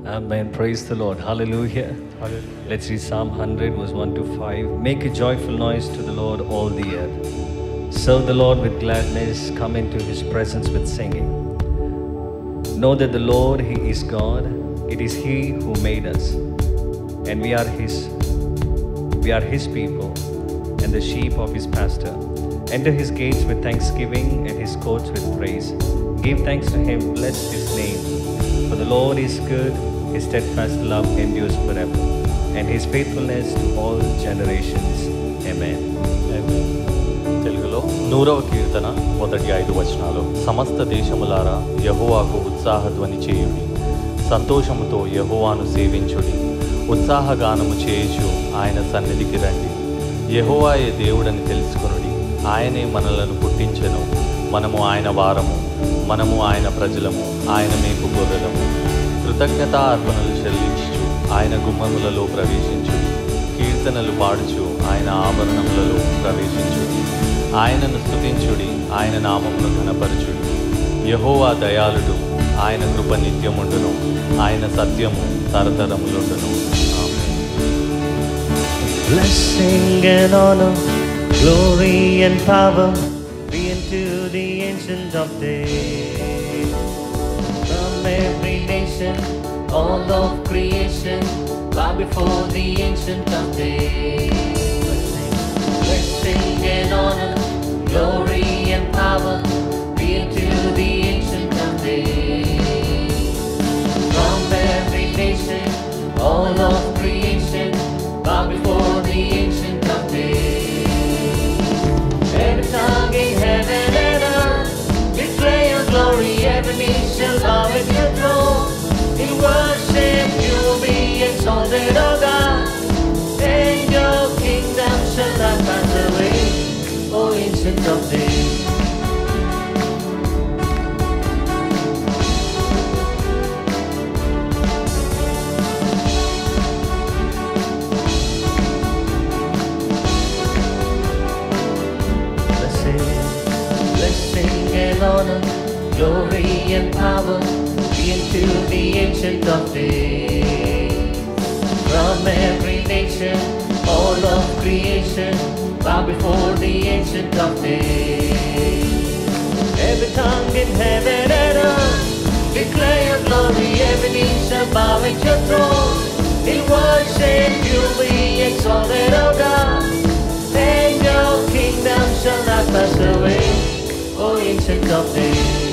Amen. Praise the Lord. Hallelujah. Let's read Psalm 100, verse 1 to 5. Make a joyful noise to the Lord, all the earth. Serve the Lord with gladness. Come into his presence with singing. Know that the Lord, he is God. It is he who made us. And we are his we are his people and the sheep of his pasture. Enter his gates with thanksgiving and his courts with praise. Give thanks to him, bless his name. For the Lord is good, his steadfast love endures forever, and his faithfulness to all generations. Amen. తెలుగులో నూరవ కీర్తన మొదటి ఐదు వచనాలు సమస్త దేశములారా యహోవాకు ఉత్సాహధ్వని చేయుడి సంతోషముతో యహోవాను సేవించుడి ఉత్సాహగానము చేయుచు ఆయన సన్నిధికి రండి యహోవాయే దేవుడని తెలుసుకొనుడి ఆయనే మనలను పుట్టించెను మనము ఆయన వారము మనము ఆయన ప్రజలము ఆయన మేపు గొర్రెలము కృతజ్ఞతా అర్పణలు చెల్లించుచు ఆయన గుమ్మములలో ప్రవేశించుడి కీర్తనలు పాడుచు ఆయన ఆభరణములలో ప్రవేశించుడి ఆయనను స్తుతించుడి ఆయన నామమును ఘనపరచుడి యహోవా దయాళుడు ఆయన కృప నిత్యముండును ఆయన సత్యము తరతరములుండును ఆమేన్. Blessing and honor, glory and power be unto the ancient of days. From every nation, all of creation, bow before the ancient of days. Blessing and honor, glory and power be unto the ancient of days. From every nation, all of creation, bow before the ancient of days. Every tongue in heaven and earth declare your glory. Every knee shall bow at your throne. In worship you will be exalted, O God. And your kingdom shall not pass away, O ancient of days. Blessing, blessing and honor, glory and power be unto the ancient of days. From every nation, all of creation, bow before the ancient of days. Every tongue in heaven and earth declare your glory. Every knee shall bow at your throne. In worship you'll be exalted, O God. And your kingdom shall not pass away, O ancient of days.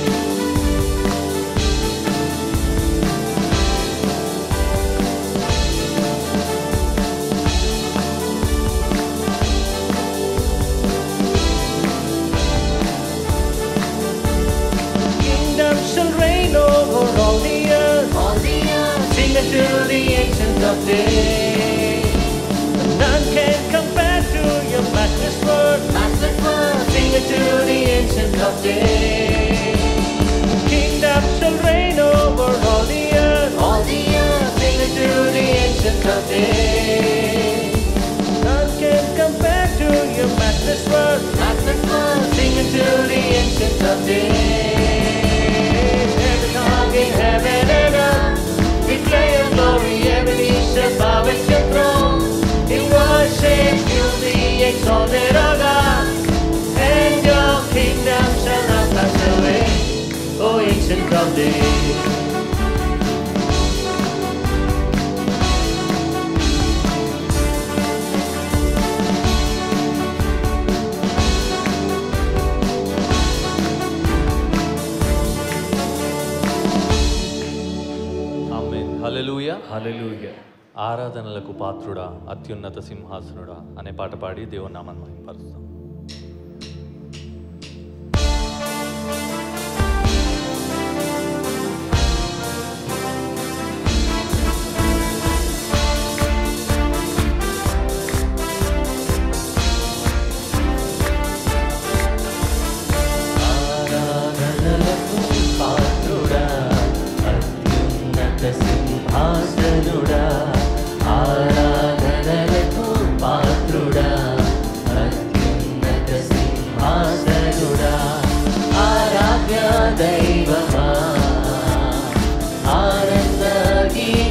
kingdom shall reign over all the earth. All the earth. Sing unto the ancient of days. None can compare to your matchless word. Matchless word. Sing unto the ancient of days. Kingdom shall reign over all the earth. All the earth. Sing unto the ancient of days. None can compare to your matchless word. Matchless word. Sing unto the ancient of days. Every tongue in heaven and earth declare your glory. Every knee shall bow at your throne. In worship you'll be exalted, O God. And your kingdom shall not pass away. O ancient of days. Amen hallelujah Hallelujah. ఆరాధనలకు పాత్రుడా అత్యున్నత సింహాసనుడా అనే పాట పాడి దేవుని నామాన్ని మహిమపరుస్తాం ఆరాధనలకు పాత్రుడా అత్యున్నత సింహాసనుడా ఆరాధనలకు పాత్రుడా అత్యున్నత సింహాసనుడా ఆరాధ్య దైవమా ఆనంద గీత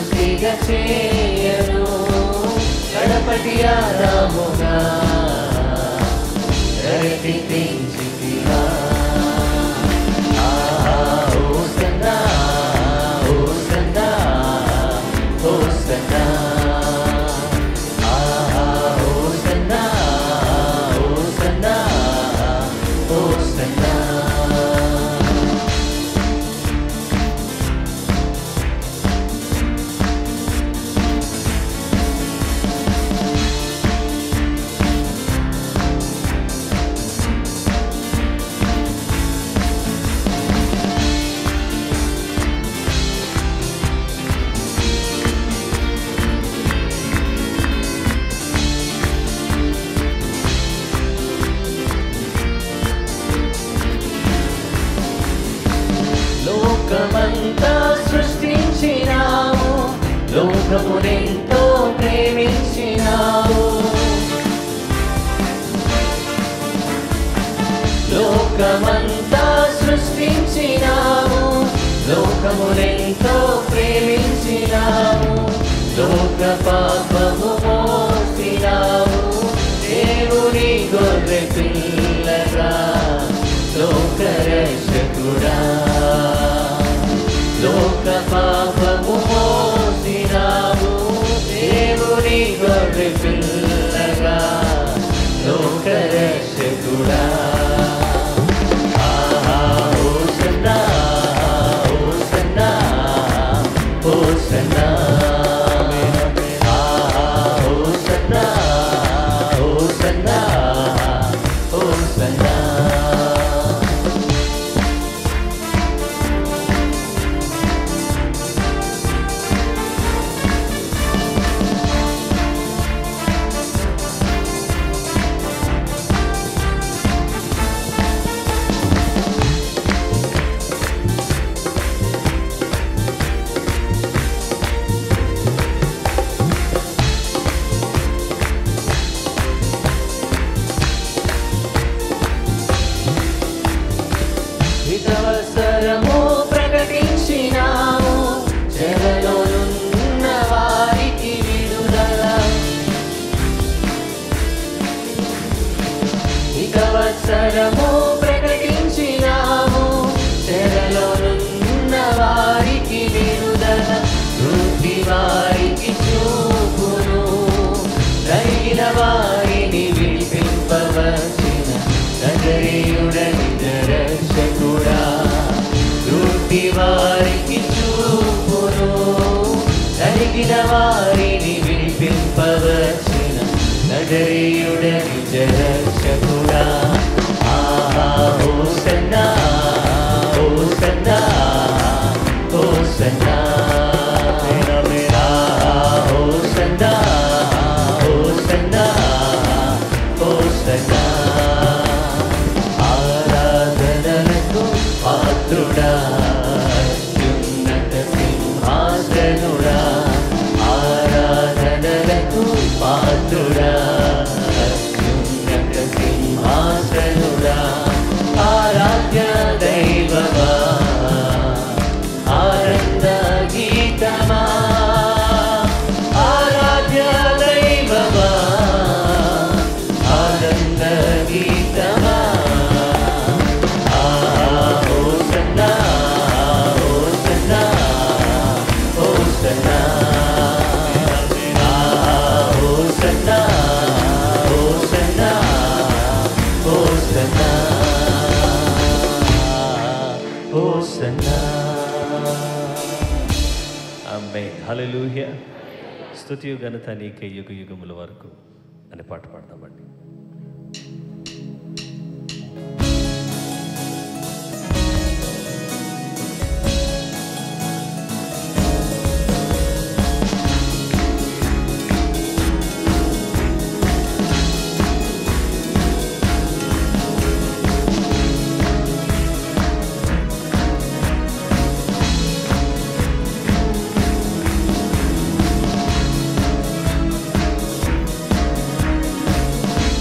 పూర్తిగా చేయను గణపతి ఆరాముగా ప్రకటించితివా ఓసన్నా ఓసన్నా ఓసన్నా ఓసన్నా ఓసన్నా ఓసన్నా లోకమంతా సృష్టించినావు లోకమునెంతో ప్రేమించినావు లోకమంతా సృష్టించినావు లోకమునెంతో ప్రేమించినావు లోక పాపము మోసినావు దేవుని గొర్రె పిల్లగా లోకరక్షకుడా లోక పాపము మోసినావు దేవుని గొర్రె పిల్లగా లోకరక్షకుడా ఆహా, హోసన్నా, హోసన్నా, హోసన్నా. ఆహా, హోసన్నా, హోసన్నా, హోసన్నా. హితవసరము ప్రకటించినావు చెరలోనున్న వారికి విడుదల హితవత్సరము ప్రకటించినావు చెరలోనున్న వారికి విడుదల వృద్ధి వారికి చూపును తగిన వారిని విడిపింపవచ్చిన నగరీయుడని రక్షకుడా వృద్ధి వారికి చూపును తగిన వారిని విడిపింపవచ్చిన నగరీయుడని రక్షకుడా ఆహా హోసన్నా హోసన్నా హోసన్నా ఆహా హోసన్నా హోసన్నా హోసన్నా ఆరాధనలకు పాత్రుడా అత్యున్నత సింహాసనుడా ఆరాధనలకు పాత్రుడా అత్యున్నత సింహాసనుడా ఆరాధ్య దైవమా ఆనంద గీతమా ఆరాధ్య దైవమా ఆనంద గీతమా హోసన్నా హోసన్నా హోసన్నా హోసన్నా హోసన్నా హోసన్నా హోసన్నా అమ్మే హల్లెలూయా స్తుతియు ఘనత నీకే యుగ యుగముల వరకు అని పాట పాడదామండి ఆ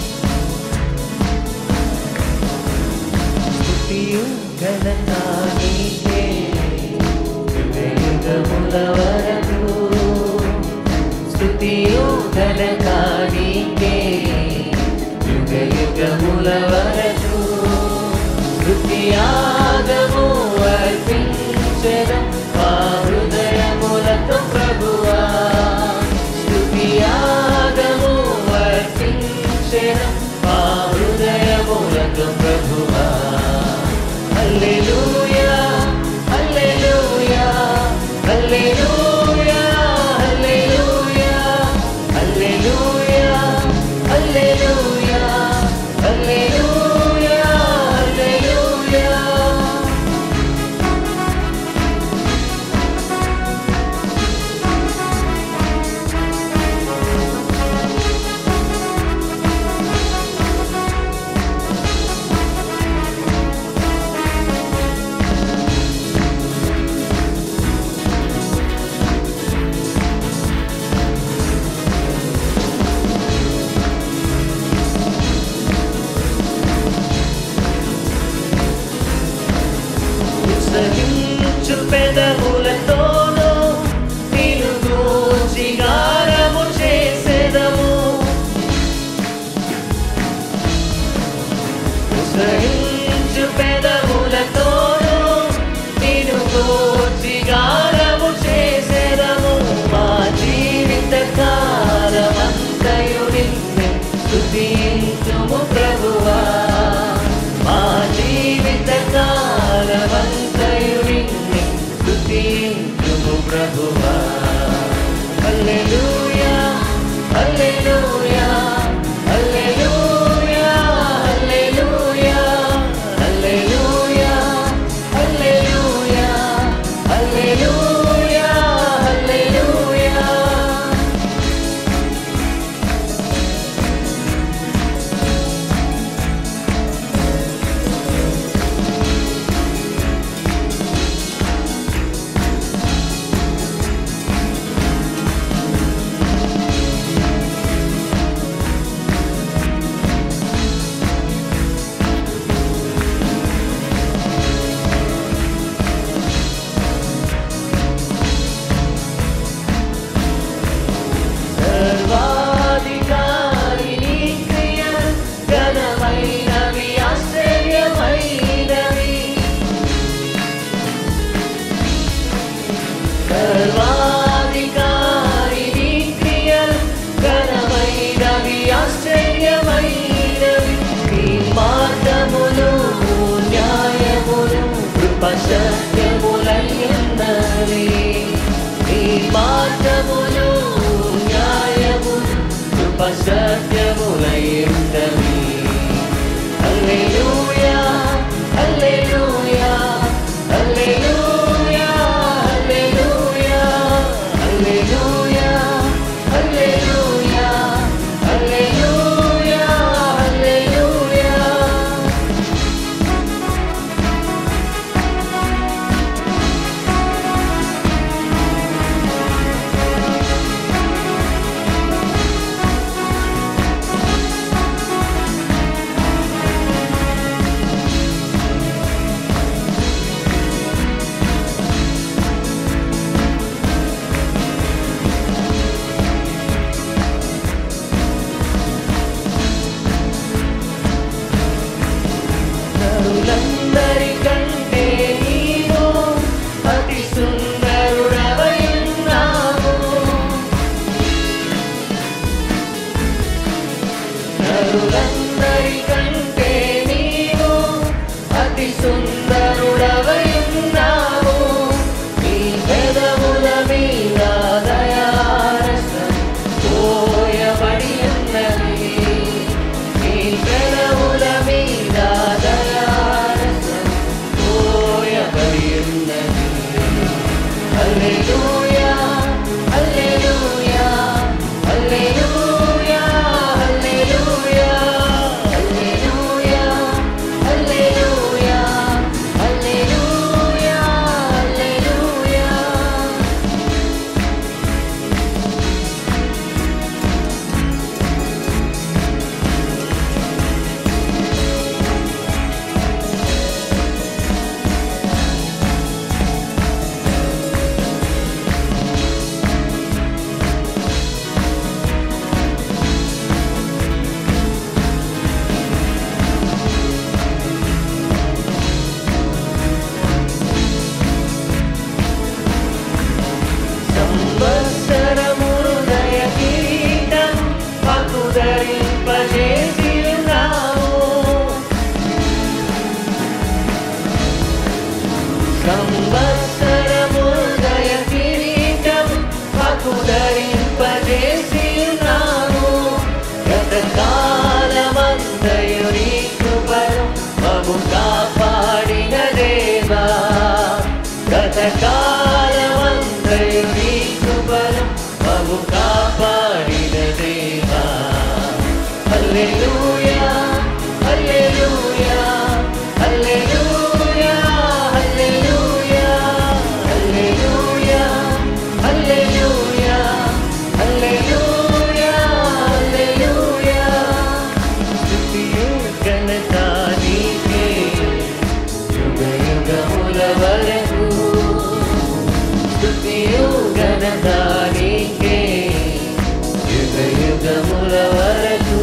కాపాడిన దేవా హల్లెలూయా హల్లెలూయా హల్లెలూయా హల్లెలూయా హల్లెలూయా హల్లెలూయా హల్లెలూయా హల్లెలూయా స్తుతియు ఘనత నీకే యుగ యుగముల వరకు స్తుతియు ఘనత నీకే యుగ యుగముల వరకు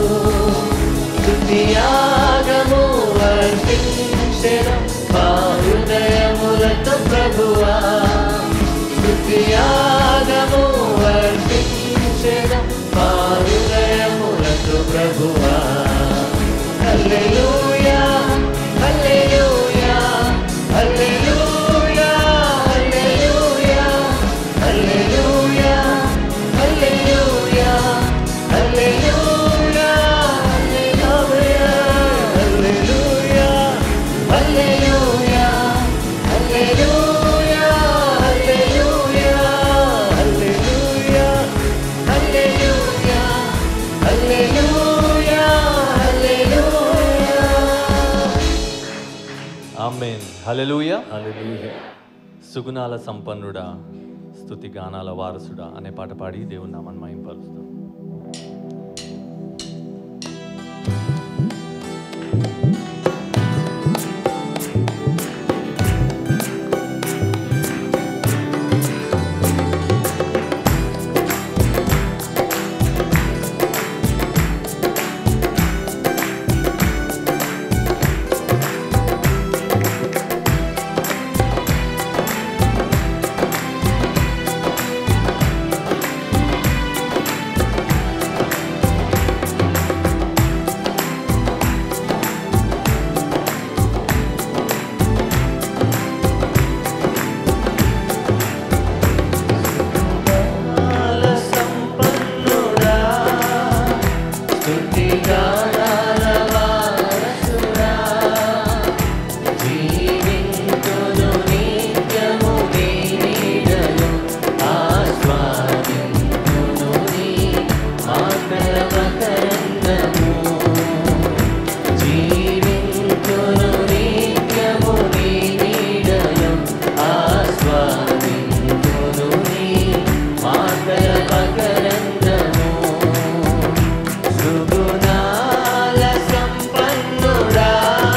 స్తుతియాగము వర్తించెను మా హృదయములతో ప్రభువా స్తుతియాగము వర్తించెను మా హృదయములతో ప్రభువా హల్లెలూయా హల్లెలూయా హల్లెలూయా హల్లెలూయా హల్లెలూయా హల్లెలూయా హల్లెలూయా హల్లెలూయా హల్లెలూయా హల్లెలూయా హల్లెలూయా హల్లెలూయా హల్లెలూయా హల్లెలూయా హల్లెలూయా ఆమెన్ హల్లెలూయా హల్లెలూయా సుగుణాల సంపన్నుడా స్తుతి గానాల వారసుడా అనే పాట పాడి దేవుని నామాన్ని మహింపరుస్తాం కాల సంపన్నుడా స్తుతిగానాల వారసుడా జీవింతును నిత్యము నీ నీడలో ఆస్వాదింతును నీ మాటల మకరందము జీవింతును నిత్యము నీ నీడలో ఆస్వాదింతును నీ మాటల మకరందము సుగుణాల సంపన్నుడా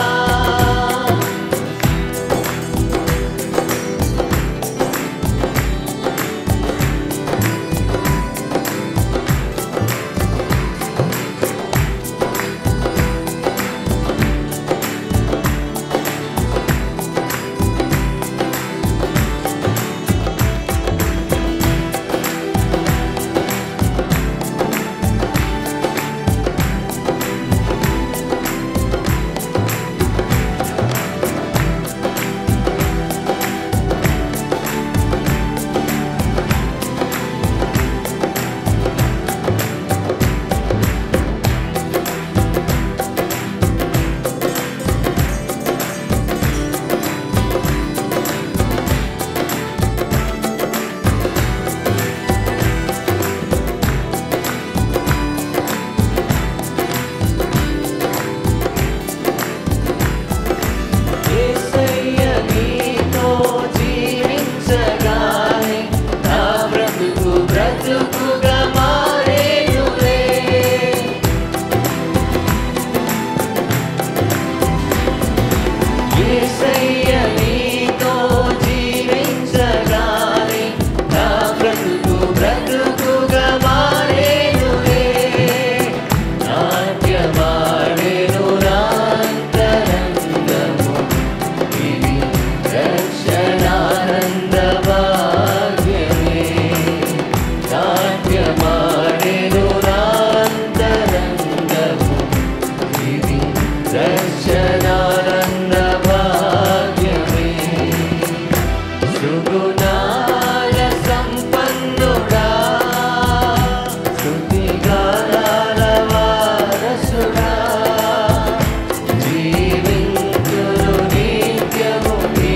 యేసయ్య నీతో జీవించగానే నా బ్రతుకు బ్రతుకుగా మారేనులే యేసయ్య నీతో జీవించగానే నా బ్రతుకు బ్రతుకుగా మారేనులే నాట్యమాడెను నాంతరంగము ఇది రక్షణానంద భాగ్యమే నాట్యమాడెను నాంతరంగము ఇది రక్షణానంద భాగ్యమే సుగుణాల సంపన్నుడా స్తుతిగానాల వారసుడా జీవించును నిత్యము నీ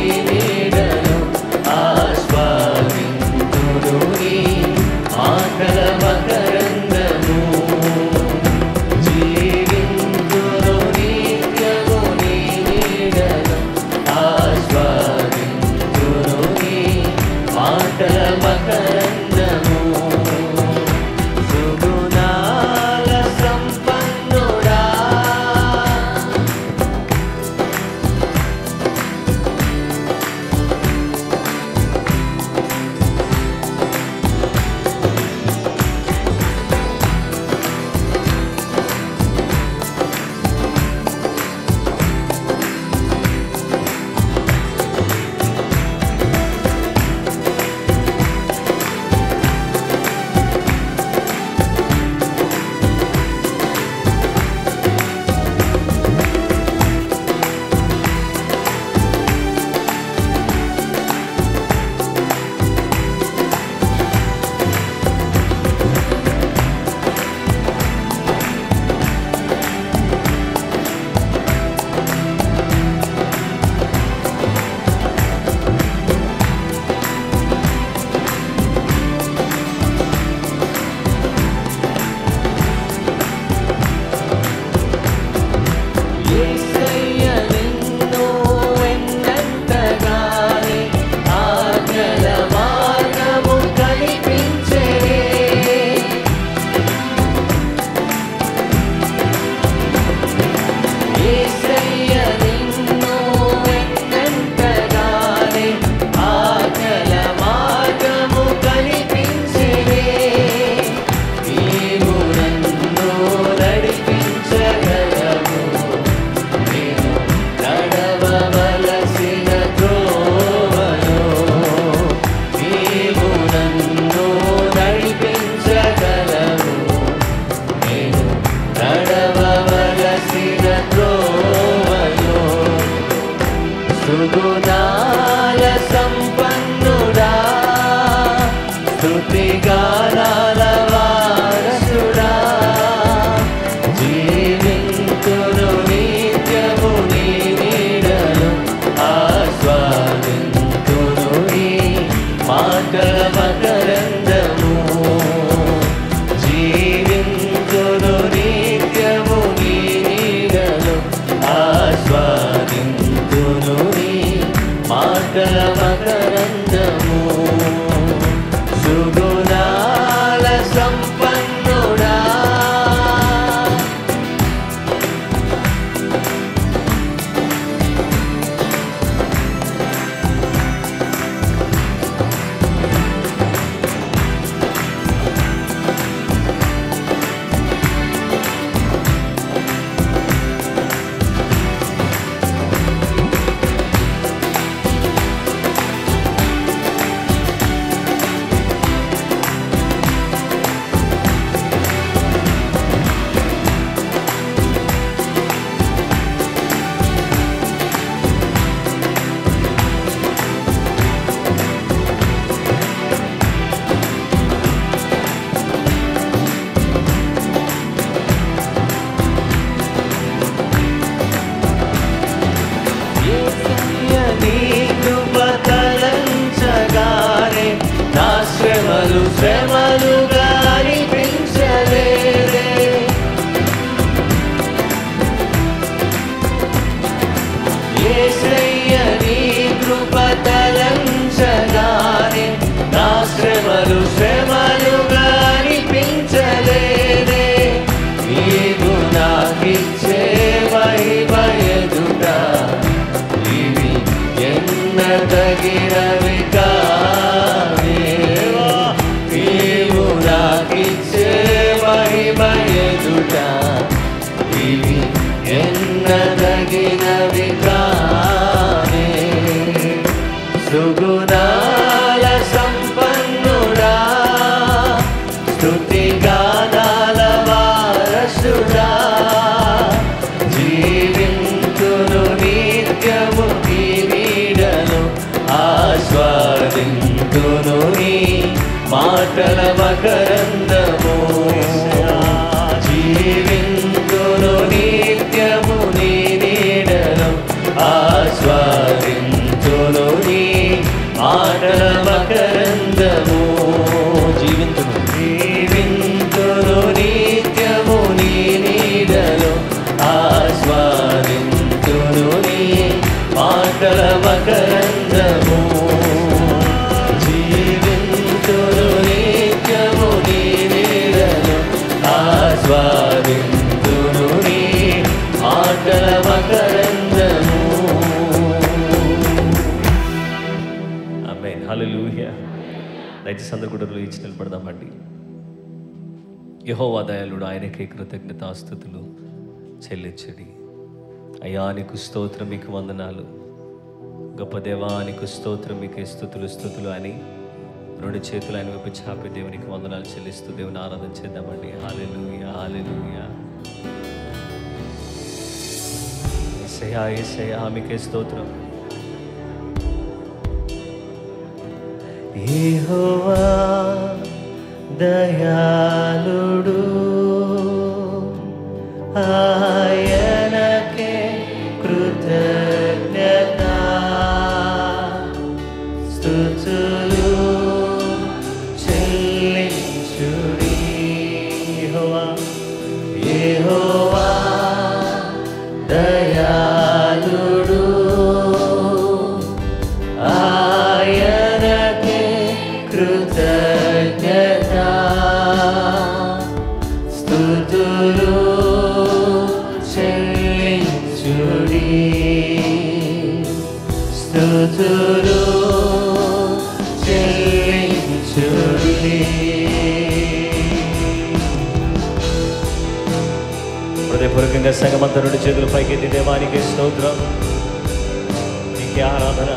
నీడలో ఆస్వాదింతును నీ మాటల మధ్య సంపన్నుడా యేసయ్య నీ కృప తలంచగానే నా శ్రమలు శ్రమలుగా అనిపించలేదే యేసయ్య నీ కృప తలంచగానే నా శ్రమలు శ్రమలుగా అనిపించలేదే నీవు నాకిచ్చే మహిమయదుట ఇవి ఎన్నదగినవి కావేవా నీవు నాకిచ్చే మహిమయదుట ఇవి ఎన్నదగినవి కావే సుగుణాల సంపన్నుడా స్తుతి గానాల వారసుడా జీవింతును నిత్యము నీ నీడను ఆస్వాదింతును నీ మాటల మకరందము జీవింతును నిత్యము నీ నీడను ఆస్వాదింతును నీ మాటల మకరందము జీవింతును జీవింతును నిత్యము నీ నీడను ఆస్వాదింతును నీ మాటల మకరందము జీవింతును నిత్యము నీ నీడను ఆస్వాదింతును నీ మాటల మకరందము ఆమె హల్లెలూయా దయచేసి అందరూ కూడా ఇచ్చి నిలబడదామండి యహోవా దయాళుడు ఆయనకే కృతజ్ఞతాస్థుతులు చెల్లించడి అయ్యా నీకు స్తోత్రం మీకు వందనాలు గొప్ప దేవా నీకు స్తోత్రం మీకు స్థుతులు స్థుతులు అని రెండు చేతులు ఆయన వైపు చాపి దేవునికి వందనాలు చెల్లిస్తూ దేవుని ఆరాధన చేద్దామండి హాలెలూయా హాలెలూయా ఏసయ్యా ఏసయ్యా మీకే స్తోత్రం యెహోవా దయాళుడు ఆయనకే కృతజ్ఞత స్తుతులు చెల్లించుడి యెహోవా యెహోవా దయాళుడు ఆయనకే కృతజ్ఞత స్తుతులు చెల్లించుడి స్తుతులు చెల్లించుడి హృదయపూర్వకంగా సంగమంతా రెండు చేతులు పైకెత్తి దేవానికి స్తోత్రం నీకే ఆరాధన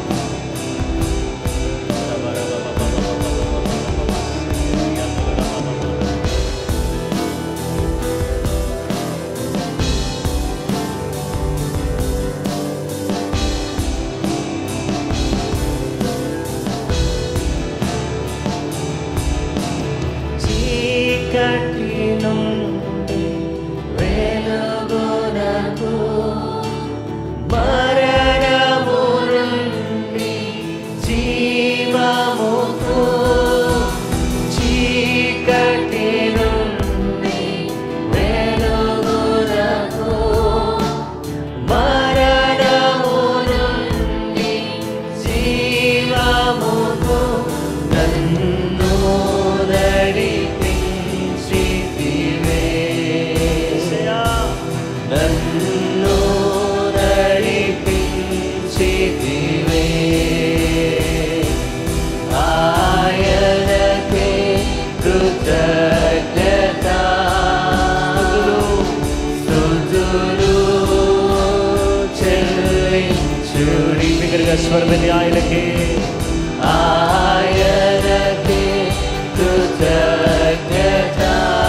చీకటి నుండి వెలుగునకు మరణము నుండి జీవముకు చీకటి నుండి వెలుగునకు మరణము నుండి జీవముకు నన్ను నడిపించిన బిగ్గరగా స్వరమిది ఆయనకి ఆయనకి కృతజ్ఞత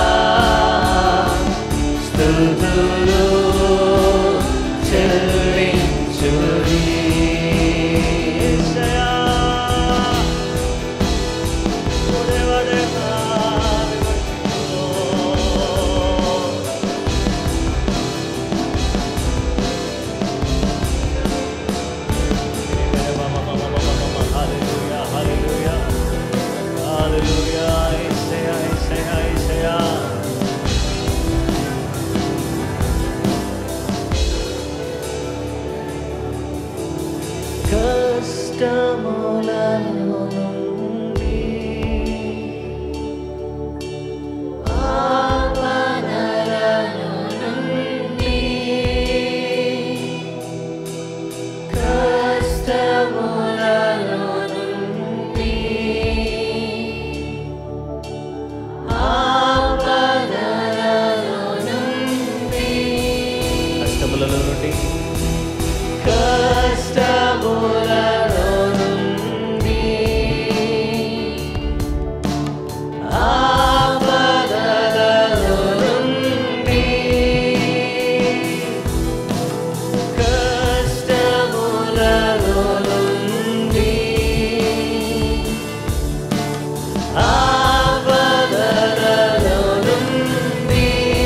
స్తుతులు చెల్లించుడి యేసయ్యా. ఓ దేవా, దేవా, ఓ. Hallelujah, hallelujah. Hallelujah. Isaiah, Isaiah, Isaiah. కష్టములలో నుండి ఆపదలలో నుండి కష్టములలో నుండి ఆపదలలో నుండి కష్టములలో నుండి కష్టములలో నుండి ఆపదలలో నుండి కష్టములలో నుండి ఆపదలలో నుండి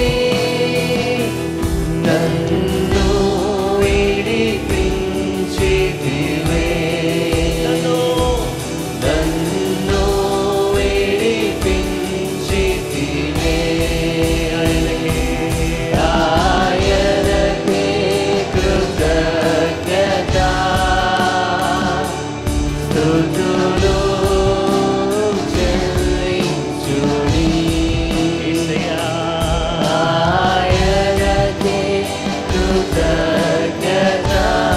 నన్ను విడిపించితివే నన్ను విడిపించితివే ఆయనకే ఆయనకే కృతజ్ఞత స్తుతులు చెల్లించుడి ఆయనకే కృతజ్ఞత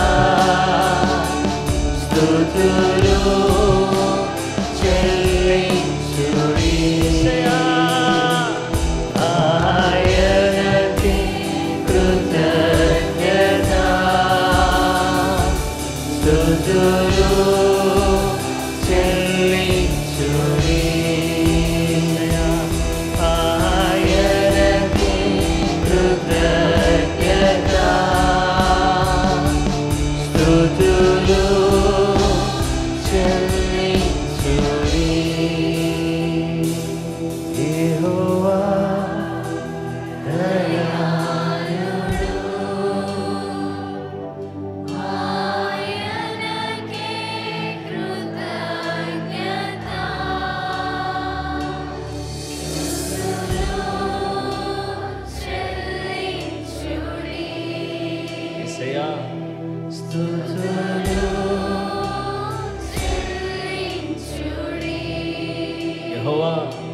స్తుతులు చెల్లించుడి ఆయనకే కృతజ్ఞత స్తుతులు చెల్లించుడి ఆయనకే కృతజ్ఞత స్తుతులు చెల్లించుడి యెహోవా ఆయనకే కృతజ్ఞత చెల్లించుడి యేసయ్యా స్తుతులు చెల్లించుడి యెహోవా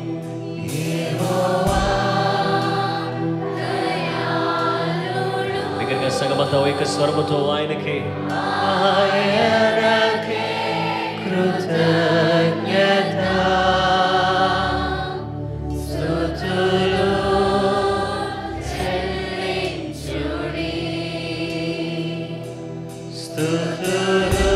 దగ్గరగా సగమతో ఏక స్వరముతో ఆయనకి ఆయనకే కృతజ్ఞత స్తుతులు చెల్లించుడి స్తుతులు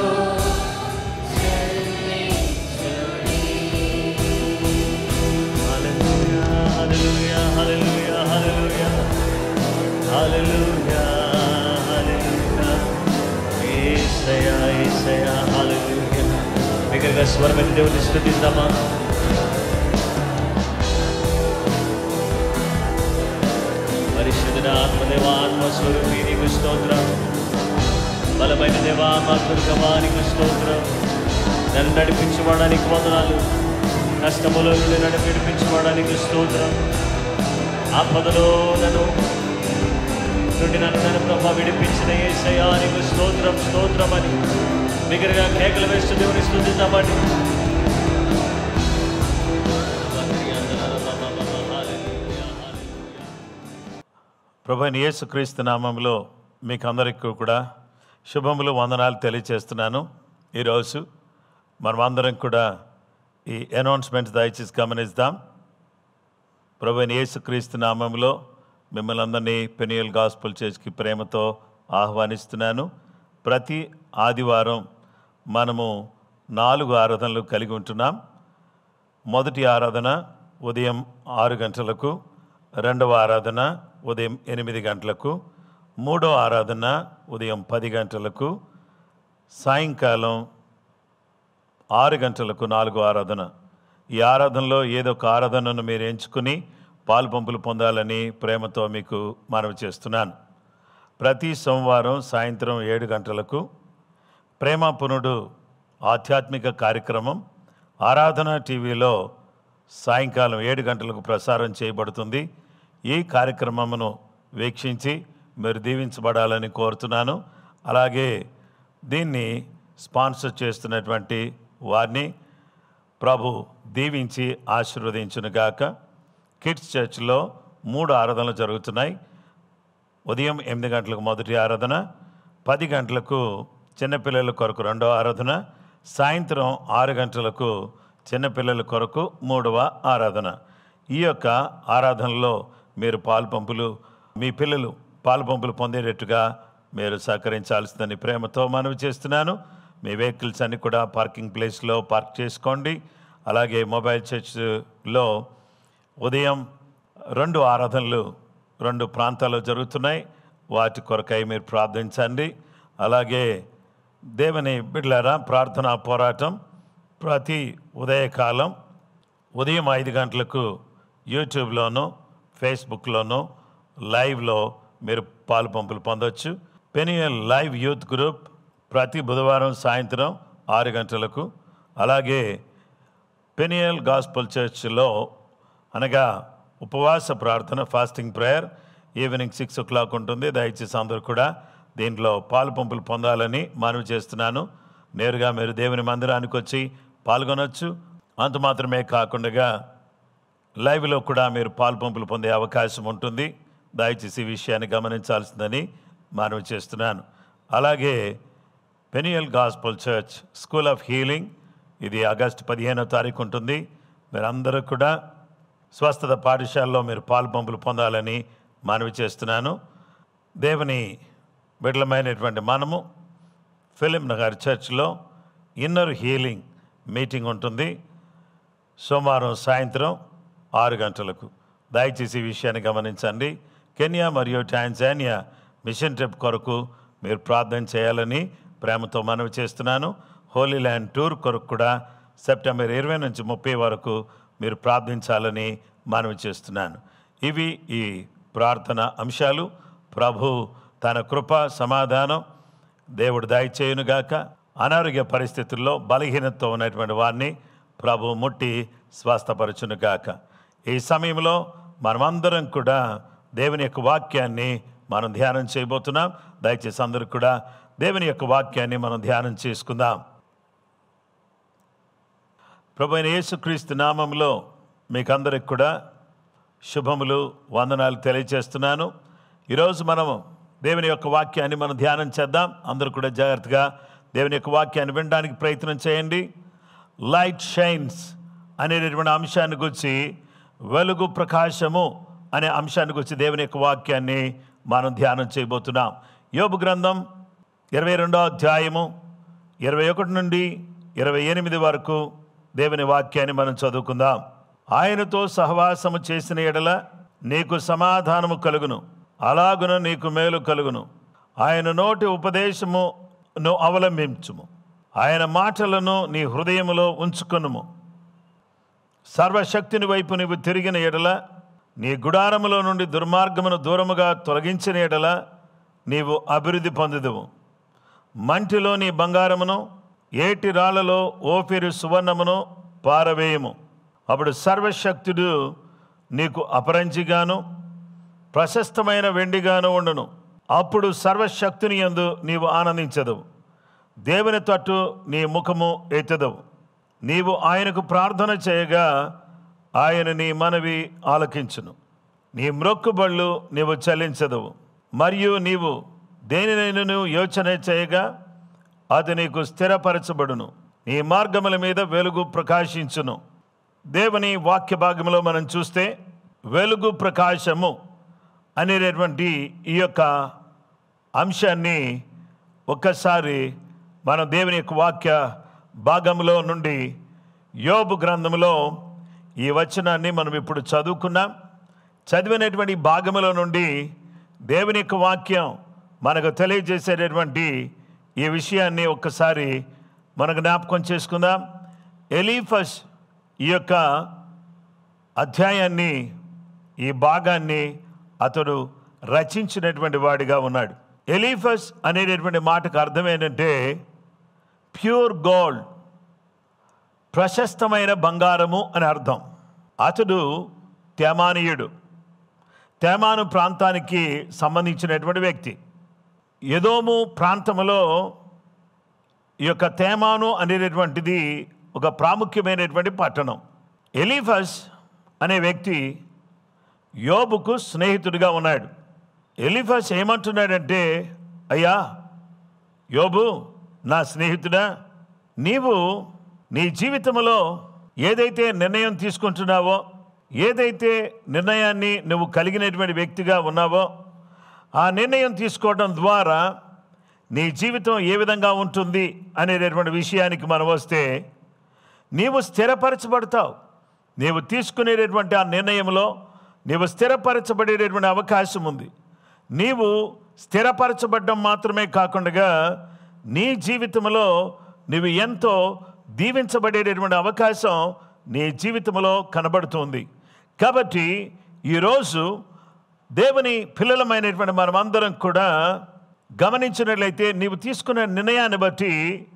హల్లెలూయా హల్లెలూయా హల్లెలూయా హల్లెలూయా హల్లెలూయా హల్లెలూయా యేసయ్యా యేసయ్యా హల్లెలూయా దగ్గరగా స్వరమైన దేవుని స్తుతిద్దామా పరిశుద్ధ ఆత్మదేవ ఆత్మస్వరూపి నీకు స్తోత్రం బలమైన దేవా మా దుర్గమా నీకు స్తోత్రం నన్ను నడిపించబడడానికి వందనాలు కష్టములో నుండి నన్ను విడిపించబడడానికి స్తోత్రం ఆపదలో నన్ను నుండి నన్ను నన్ను ప్రభా విడిపించిన ఏసయ్యా నీకు స్తోత్రం స్తోత్రం అని బిగ్గరగా కేకలు వేస్తూ దేవుని స్తుతిద్దామని ప్రభు అయిన యేసుక్రీస్తు నామంలో మీకు అందరికీ కూడా శుభములు వందనాలు తెలియచేస్తున్నాను ఈరోజు మనమందరం కూడా ఈ అనౌన్స్మెంట్స్ దయచేసి గమనిద్దాం ప్రభు అయిన యేసుక్రీస్తు నామంలో మిమ్మల్ని అందరినీ పెనియల్ గాస్పుల్ చర్చ్కి ప్రేమతో ఆహ్వానిస్తున్నాను ప్రతి ఆదివారం మనము నాలుగు ఆరాధనలు కలిగి ఉంటున్నాం మొదటి ఆరాధన ఉదయం ఆరు గంటలకు రెండవ ఆరాధన ఉదయం ఎనిమిది గంటలకు మూడో ఆరాధన ఉదయం పది గంటలకు సాయంకాలం ఆరు గంటలకు నాలుగు ఆరాధన ఈ ఆరాధనలో ఏదో ఒక ఆరాధనను మీరు ఎంచుకుని పాలు పంపులు పొందాలని ప్రేమతో మీకు మనవి చేస్తున్నాను ప్రతి సోమవారం సాయంత్రం ఏడు గంటలకు ప్రేమాపునుడు ఆధ్యాత్మిక కార్యక్రమం ఆరాధన టీవీలో సాయంకాలం ఏడు గంటలకు ప్రసారం చేయబడుతుంది ఈ కార్యక్రమమును వీక్షించి మీరు దీవించబడాలని కోరుతున్నాను అలాగే దీన్ని స్పాన్సర్ చేస్తున్నటువంటి వారిని ప్రభు దీవించి ఆశీర్వదించునుగాక కిడ్స్ చర్చ్లో మూడు ఆరాధనలు జరుగుతున్నాయి ఉదయం ఎనిమిది గంటలకు మొదటి ఆరాధన పది గంటలకు చిన్నపిల్లల కొరకు రెండవ ఆరాధన సాయంత్రం ఆరు గంటలకు చిన్నపిల్లల కొరకు మూడవ ఆరాధన ఈ యొక్క ఆరాధనలో మీరు పాలు పంపులు మీ పిల్లలు పాలు పంపులు పొందేటట్టుగా మీరు సహకరించాల్సిందని ప్రేమతో మనవి చేస్తున్నాను మీ వెహికల్స్ అన్ని కూడా పార్కింగ్ ప్లేస్లో పార్క్ చేసుకోండి అలాగే మొబైల్ చర్చ్లో ఉదయం రెండు ఆరాధనలు రెండు ప్రాంతాల్లో జరుగుతున్నాయి వాటి కొరకై మీరు ప్రార్థించండి అలాగే దేవుని బిడ్లారా ప్రార్థనా పోరాటం ప్రతి ఉదయకాలం ఉదయం ఐదు గంటలకు యూట్యూబ్లోను ఫేస్బుక్లోను లైవ్లో మీరు పాలు పంపులు పొందొచ్చు పెనియల్ లైవ్ యూత్ గ్రూప్ ప్రతి బుధవారం సాయంత్రం ఆరు గంటలకు అలాగే పెనియల్ గాస్పల్ చర్చ్లో అనగా ఉపవాస ప్రార్థన fasting prayer evening six o'clock ఉంటుంది దయచేసి అందరూ కూడా దీంట్లో పాలు పంపులు పొందాలని మనవి చేస్తున్నాను నేరుగా మీరు దేవుని మందిరానికి వచ్చి పాల్గొనొచ్చు అంత మాత్రమే కాకుండా లైవ్లో కూడా మీరు పాలు పంపులు పొందే అవకాశం ఉంటుంది దయచేసి ఈ విషయాన్ని గమనించాల్సిందని మనవి చేస్తున్నాను అలాగే Peniel gospel church school of healing ఇది ఆగస్టు పదిహేనో తారీఖు ఉంటుంది మీరందరూ కూడా స్వస్థత పాఠశాలలో మీరు పాలు పంపులు పొందాలని మనవి చేస్తున్నాను దేవుని బిడ్డలమైనటువంటి మనము ఫిలిం నగర్ చర్చ్లో ఇన్నర్ హీలింగ్ మీటింగ్ ఉంటుంది సోమవారం సాయంత్రం ఆరు గంటలకు దయచేసి ఈ విషయాన్ని గమనించండి కెన్యా మరియు టాంజానియా మిషన్ ట్రిప్ కొరకు మీరు ప్రార్థన చేయాలని ప్రేమతో మనవి చేస్తున్నాను హోలీ ల్యాండ్ టూర్ కొరకు కూడా సెప్టెంబర్ ఇరవై నుంచి ముప్పై వరకు మీరు ప్రార్థించాలని మనవి చేస్తున్నాను ఇవి ఈ ప్రార్థన అంశాలు ప్రభు తన కృప సమాధానం దేవుడు దయచేయునుగాక అనారోగ్య పరిస్థితుల్లో బలహీనతతో ఉన్నటువంటి వారిని ప్రభు ముట్టి స్వస్థపరచునుగాక ఈ సమయంలో మనమందరం కూడా దేవుని యొక్క వాక్యాన్ని మనం ధ్యానం చేయబోతున్నాం దయచేసి అందరూ కూడా దేవుని యొక్క వాక్యాన్ని మనం ధ్యానం చేసుకుందాం ప్రభు అయిన యేసుక్రీస్తు నామంలో మీకందరికి కూడా శుభములు వందనాలు తెలియజేస్తున్నాను ఈరోజు మనము దేవుని యొక్క వాక్యాన్ని మనం ధ్యానం చేద్దాం అందరూ కూడా జాగ్రత్తగా దేవుని యొక్క వాక్యాన్ని వినడానికి ప్రయత్నం చేయండి లైట్ షైన్స్ అనేటటువంటి అంశాన్ని గురించి వెలుగు ప్రకాశము అనే అంశాన్ని గురించి దేవుని యొక్క వాక్యాన్ని మనం ధ్యానం చేయబోతున్నాం యోబు గ్రంథం ఇరవై రెండో అధ్యాయము ఇరవై ఒకటి నుండి ఇరవై ఎనిమిది వరకు దేవుని వాక్యాన్ని మనం చదువుకుందాం ఆయనతో సహవాసము చేసిన ఎడల నీకు సమాధానము కలుగును అలాగున నీకు మేలు కలుగును ఆయన నోటి ఉపదేశమును అవలంబించుము ఆయన మాటలను నీ హృదయములో ఉంచుకొనుము సర్వశక్తిని వైపు నీవు తిరిగిన ఎడల నీ గుడారములో నుండి దుర్మార్గమును దూరముగా తొలగించిన ఎడల నీవు అభివృద్ధి పొందుదువు మంటిలో నీ బంగారమును ఏటి రాళ్లలో ఓపిరి సువర్ణమును పారవేయము అప్పుడు సర్వశక్తుడు నీకు అపరంజిగాను ప్రశస్తమైన వెండిగాను ఉండును అప్పుడు సర్వశక్తుని యందు నీవు ఆనందించదవు దేవుని తట్టు నీ ముఖము ఎత్తదవు నీవు ఆయనకు ప్రార్థన చేయగా ఆయన నీ మనవి ఆలకించును నీ మ్రొక్కుబళ్ళు నీవు చెల్లించదవు మరియు నీవు దేనినైనను యోచన చేయగా అది నీకు స్థిరపరచబడును నీ మార్గముల మీద వెలుగు ప్రకాశించును దేవుని వాక్య భాగంలో మనం చూస్తే వెలుగు ప్రకాశము అనేటటువంటి ఈ యొక్క అంశాన్ని ఒక్కసారి మనం దేవుని యొక్క వాక్య భాగంలో నుండి యోబు గ్రంథంలో ఈ వచనాన్ని మనం ఇప్పుడు చదువుకున్నాం చదివినటువంటి ఈ భాగములో నుండి దేవుని యొక్క వాక్యం మనకు తెలియజేసేటటువంటి ఈ విషయాన్ని ఒక్కసారి మన జ్ఞాపకం చేసుకుందాం ఎలీఫస్ ఈ యొక్క అధ్యాయాన్ని ఈ భాగాన్ని అతడు రచించినటువంటి వాడిగా ఉన్నాడు ఎలీఫస్ అనేటటువంటి మాటకు అర్థం ఏంటంటే ప్యూర్ గోల్డ్ ప్రశస్తమైన బంగారము అని అర్థం అతడు తేమానీయుడు తేమాను ప్రాంతానికి సంబంధించినటువంటి వ్యక్తి ఎదోము ప్రాంతంలో ఈ యొక్క తేమాను అనేటటువంటిది ఒక ప్రాముఖ్యమైనటువంటి పట్టణం ఎలీఫస్ అనే వ్యక్తి యోబుకు స్నేహితుడిగా ఉన్నాడు ఎలిఫస్ ఏమంటున్నాడంటే అయ్యా యోబు నా స్నేహితుడా నీవు నీ జీవితంలో ఏదైతే నిర్ణయం తీసుకుంటున్నావో ఏదైతే నిర్ణయాన్ని నువ్వు కలిగినటువంటి వ్యక్తిగా ఉన్నావో ఆ నిర్ణయం తీసుకోవడం ద్వారా నీ జీవితం ఏ విధంగా ఉంటుంది అనేటటువంటి విషయానికి మనం వస్తే నీవు స్థిరపరచబడతావు నీవు తీసుకునేటటువంటి ఆ నిర్ణయంలో నీవు స్థిరపరచబడేటటువంటి అవకాశం ఉంది నీవు స్థిరపరచబడ్డం మాత్రమే కాకుండా నీ జీవితంలో నువ్వు ఎంతో దీవించబడేటటువంటి అవకాశం నీ జీవితంలో కనబడుతుంది కాబట్టి ఈరోజు దేవుని పిల్లలమైనటువంటి మనమందరం కూడా గమనించినట్లయితే నీవు తీసుకున్న నిర్ణయాన్ని బట్టి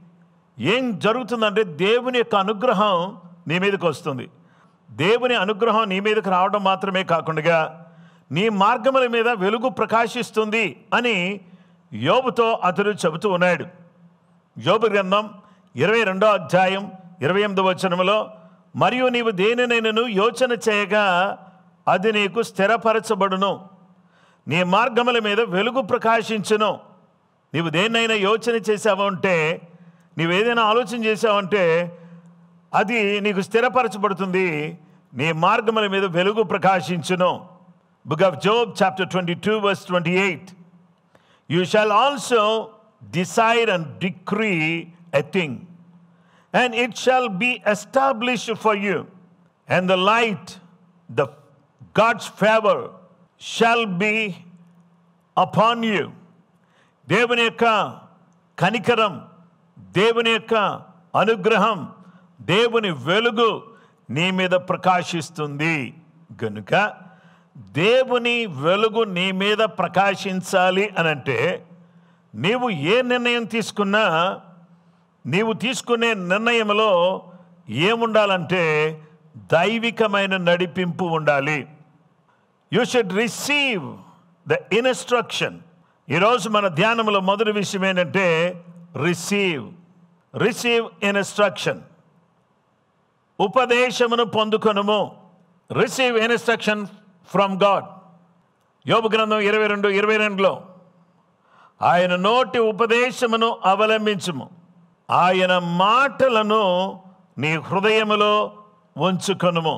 ఏం జరుగుతుందంటే దేవుని యొక్క అనుగ్రహం నీ మీదకి వస్తుంది దేవుని అనుగ్రహం నీ మీదకి రావడం మాత్రమే కాకుండా నీ మార్గముల మీద వెలుగు ప్రకాశిస్తుంది అని యోబుతో అతడు చెబుతూ ఉన్నాడు యోబు గ్రంథం ఇరవై రెండో అధ్యాయం ఇరవై ఎనిమిదో వచనములో మరియు నీవు దేనినైనను యోచన చేయగా అది నీకు స్థిరపరచబడును నీ మార్గముల మీద వెలుగు ప్రకాశించును నీవు దేన్నైనా యోచన చేసావు అంటే నీవు ఏదైనా ఆలోచన చేసావంటే అది నీకు స్థిరపరచబడుతుంది నీ మార్గముల మీద వెలుగు ప్రకాశించును book of Job chapter twenty two verse twenty eight you shall also decide and decree a thing and it shall be established for you. And the light, the God's favor, shall be upon you. దేవుని యొక్క కనికరం దేవుని యొక్క అనుగ్రహం దేవుని వెలుగు నీ మీద ప్రకాశిస్తుంది గనుక దేవుని వెలుగు నీ మీద ప్రకాశించాలి అనంటే నీవు ఏ నిర్ణయం తీసుకున్నా నీవు తీసుకునే నిర్ణయంలో ఏముండాలంటే దైవికమైన నడిపింపు ఉండాలి you should receive the instruction ఈరోజు మన ధ్యానంలో మొదటి విషయం ఏంటంటే రిసీవ్ రిసీవ్ ఇన్స్ట్రక్షన్ ఉపదేశమును పొందుకొనుము రిసీవ్ ఇన్స్ట్రక్షన్ ఫ్రమ్ గాడ్ యోబు గ్రంథం ఇరవై రెండు ఇరవై రెండులో ఆయన నోటి ఉపదేశమును అవలంబించుము ఆయన మాటలను నీ హృదయములో ఉంచుకొనుము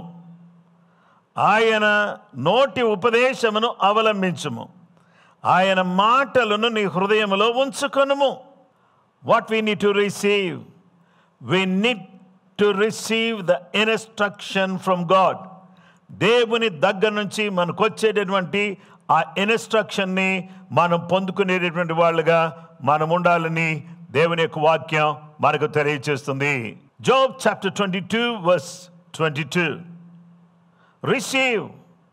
ఆయన నోటి ఉపదేశమును అవలంబించుము ఆయన మాటలను నీ హృదయములో ఉంచుకొనుము what we need to receive we need to receive the instruction from God దేవుని దగ్గర నుంచి మనకు వచ్చేటటువంటి ఆ ఇన్స్ట్రక్షన్ని మనం పొందుకునేటటువంటి వాళ్ళుగా మనం ఉండాలని దేవుని యొక్క వాక్యం మనకు తెలియచేస్తుంది Job chapter twenty two verse twenty two receive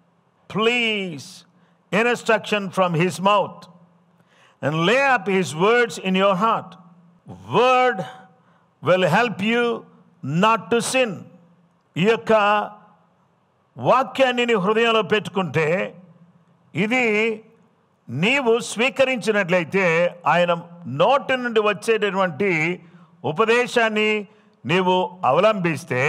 please instruction from his mouth and lay up his words in your heart word will help you not to sin ఈ యొక్క వాక్యాన్ని నీ హృదయంలో పెట్టుకుంటే ఇది నీవు స్వీకరించినట్లయితే ఆయన నోటి నుండి వచ్చేటటువంటి ఉపదేశాన్ని నీవు అవలంబిస్తే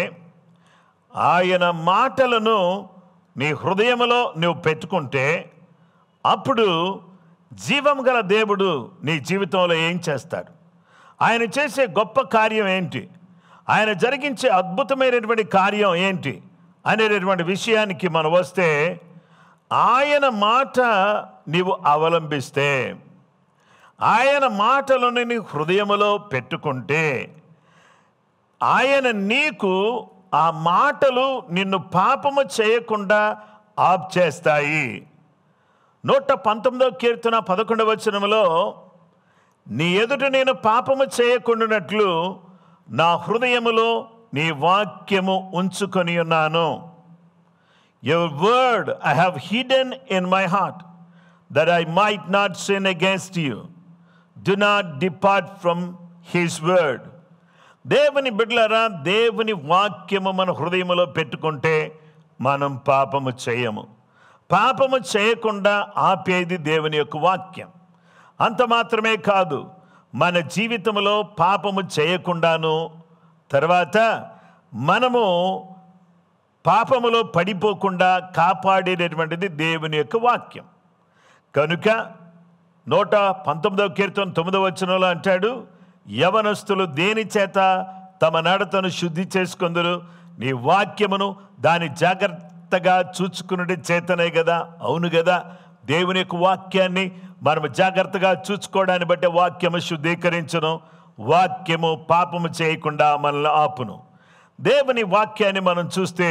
ఆయన మాటలను నీ హృదయములో నువ్వు పెట్టుకుంటే అప్పుడు జీవం గల దేవుడు నీ జీవితంలో ఏం చేస్తాడు ఆయన చేసే గొప్ప కార్యం ఏంటి ఆయన జరిగించే అద్భుతమైనటువంటి కార్యం ఏంటి అనేటటువంటి విషయానికి మనం వస్తే ఆయన మాట నీవు అవలంబిస్తే ఆయన మాటలను నీ హృదయములో పెట్టుకుంటే ఆయన నీకు ఆ మాటలు నిన్ను పాపము చేయకుండా ఆప్ చేస్తాయి నూట పంతొమ్మిదవ కీర్తన పదకొండవ వచనములో నీ ఎదుట నేను పాపము చేయకుండానట్లు నా హృదయములో నీ వాక్యము ఉంచుకొని ఉన్నాను your word I have hidden in my heart that I might not sin against you do not depart from his word దేవుని బిడ్డలారా దేవుని వాక్యము మన హృదయములో పెట్టుకుంటే మనం పాపము చేయము పాపము చేయకుండా ఆపేది దేవుని యొక్క వాక్యం అంత మాత్రమే కాదు మన జీవితంలో పాపము చేయకుండాను తర్వాత మనము పాపములో పడిపోకుండా కాపాడేటటువంటిది దేవుని యొక్క వాక్యం కనుక నూట పంతొమ్మిదవ కీర్తన తొమ్మిదవ వచనంలో అంటాడు యవనస్తులు దేని చేత తమ నడతను శుద్ధి చేసుకుందరు నీ వాక్యమును దాని జాగ్రత్తగా చూచుకున్నది చేతనే కదా అవును కదా దేవుని యొక్క వాక్యాన్ని మనం జాగ్రత్తగా చూసుకోవడాన్ని బట్టి వాక్యము శుద్ధీకరించను వాక్యము పాపము చేయకుండా మనల్ని ఆపును దేవుని వాక్యాన్ని మనం చూస్తే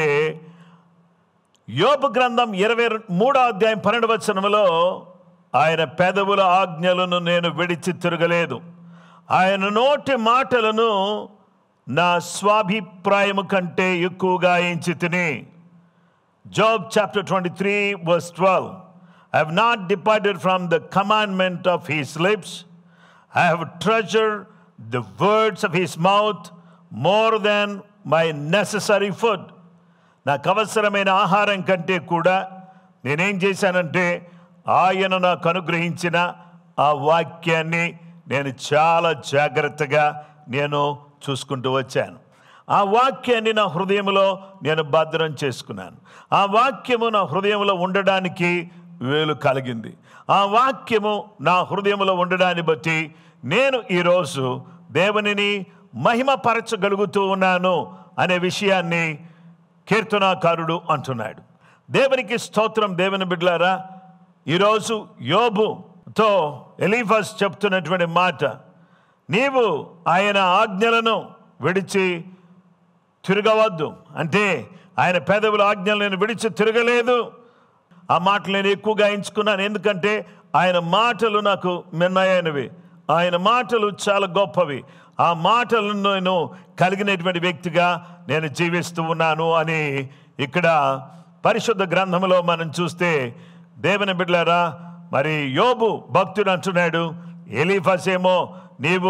యోబు గ్రంథం ఇరవై మూడో అధ్యాయం పన్నెండు వచనములో ఆయన పెదవుల ఆజ్ఞలను నేను విడిచి తిరగలేదు ఆయన నోటి మాటలను నా స్వాభిప్రాయము కంటే ఎక్కువగా ఎంచి తిని Job chapter 23, verse 12. I have not departed from the commandment of his lips. I have treasured the words of his mouth more than my necessary food. నాకు అవసరమైన ఆహారం కంటే కూడా నేనేం చేశానంటే ఆయన నాకు అనుగ్రహించిన ఆ వాక్యాన్ని నేను చాలా జాగ్రత్తగా నేను చూసుకుంటూ వచ్చాను ఆ వాక్యాన్ని నా హృదయంలో నేను భద్రం చేసుకున్నాను ఆ వాక్యము నా హృదయంలో ఉండడానికి వేలు కలిగింది ఆ వాక్యము నా హృదయంలో ఉండడాన్ని బట్టి నేను ఈరోజు దేవునిని మహిమపరచగలుగుతూ ఉన్నాను అనే విషయాన్ని కీర్తనాకారుడు అంటున్నాడు దేవునికి స్తోత్రం దేవుని బిడ్డలారా ఈరోజు యోబుతో ఎలీఫస్ చెప్తున్నటువంటి మాట నీవు ఆయన ఆజ్ఞలను విడిచి తిరగవద్దు అంటే ఆయన పెదవుల ఆజ్ఞలు నేను విడిచి తిరగలేదు ఆ మాటలు నేను ఎక్కువగా ఎంచుకున్నాను ఎందుకంటే ఆయన మాటలు నాకు మిన్నయైనవి ఆయన మాటలు చాలా గొప్పవి ఆ మాటలను నేను కలిగినటువంటి వ్యక్తిగా నేను జీవిస్తూ ఉన్నాను అని ఇక్కడ పరిశుద్ధ గ్రంథంలో మనం చూస్తే దేవుని బిడ్డలారా మరి యోబు భక్తుడు అంటున్నాడు ఎలీఫస్ ఏమో నీవు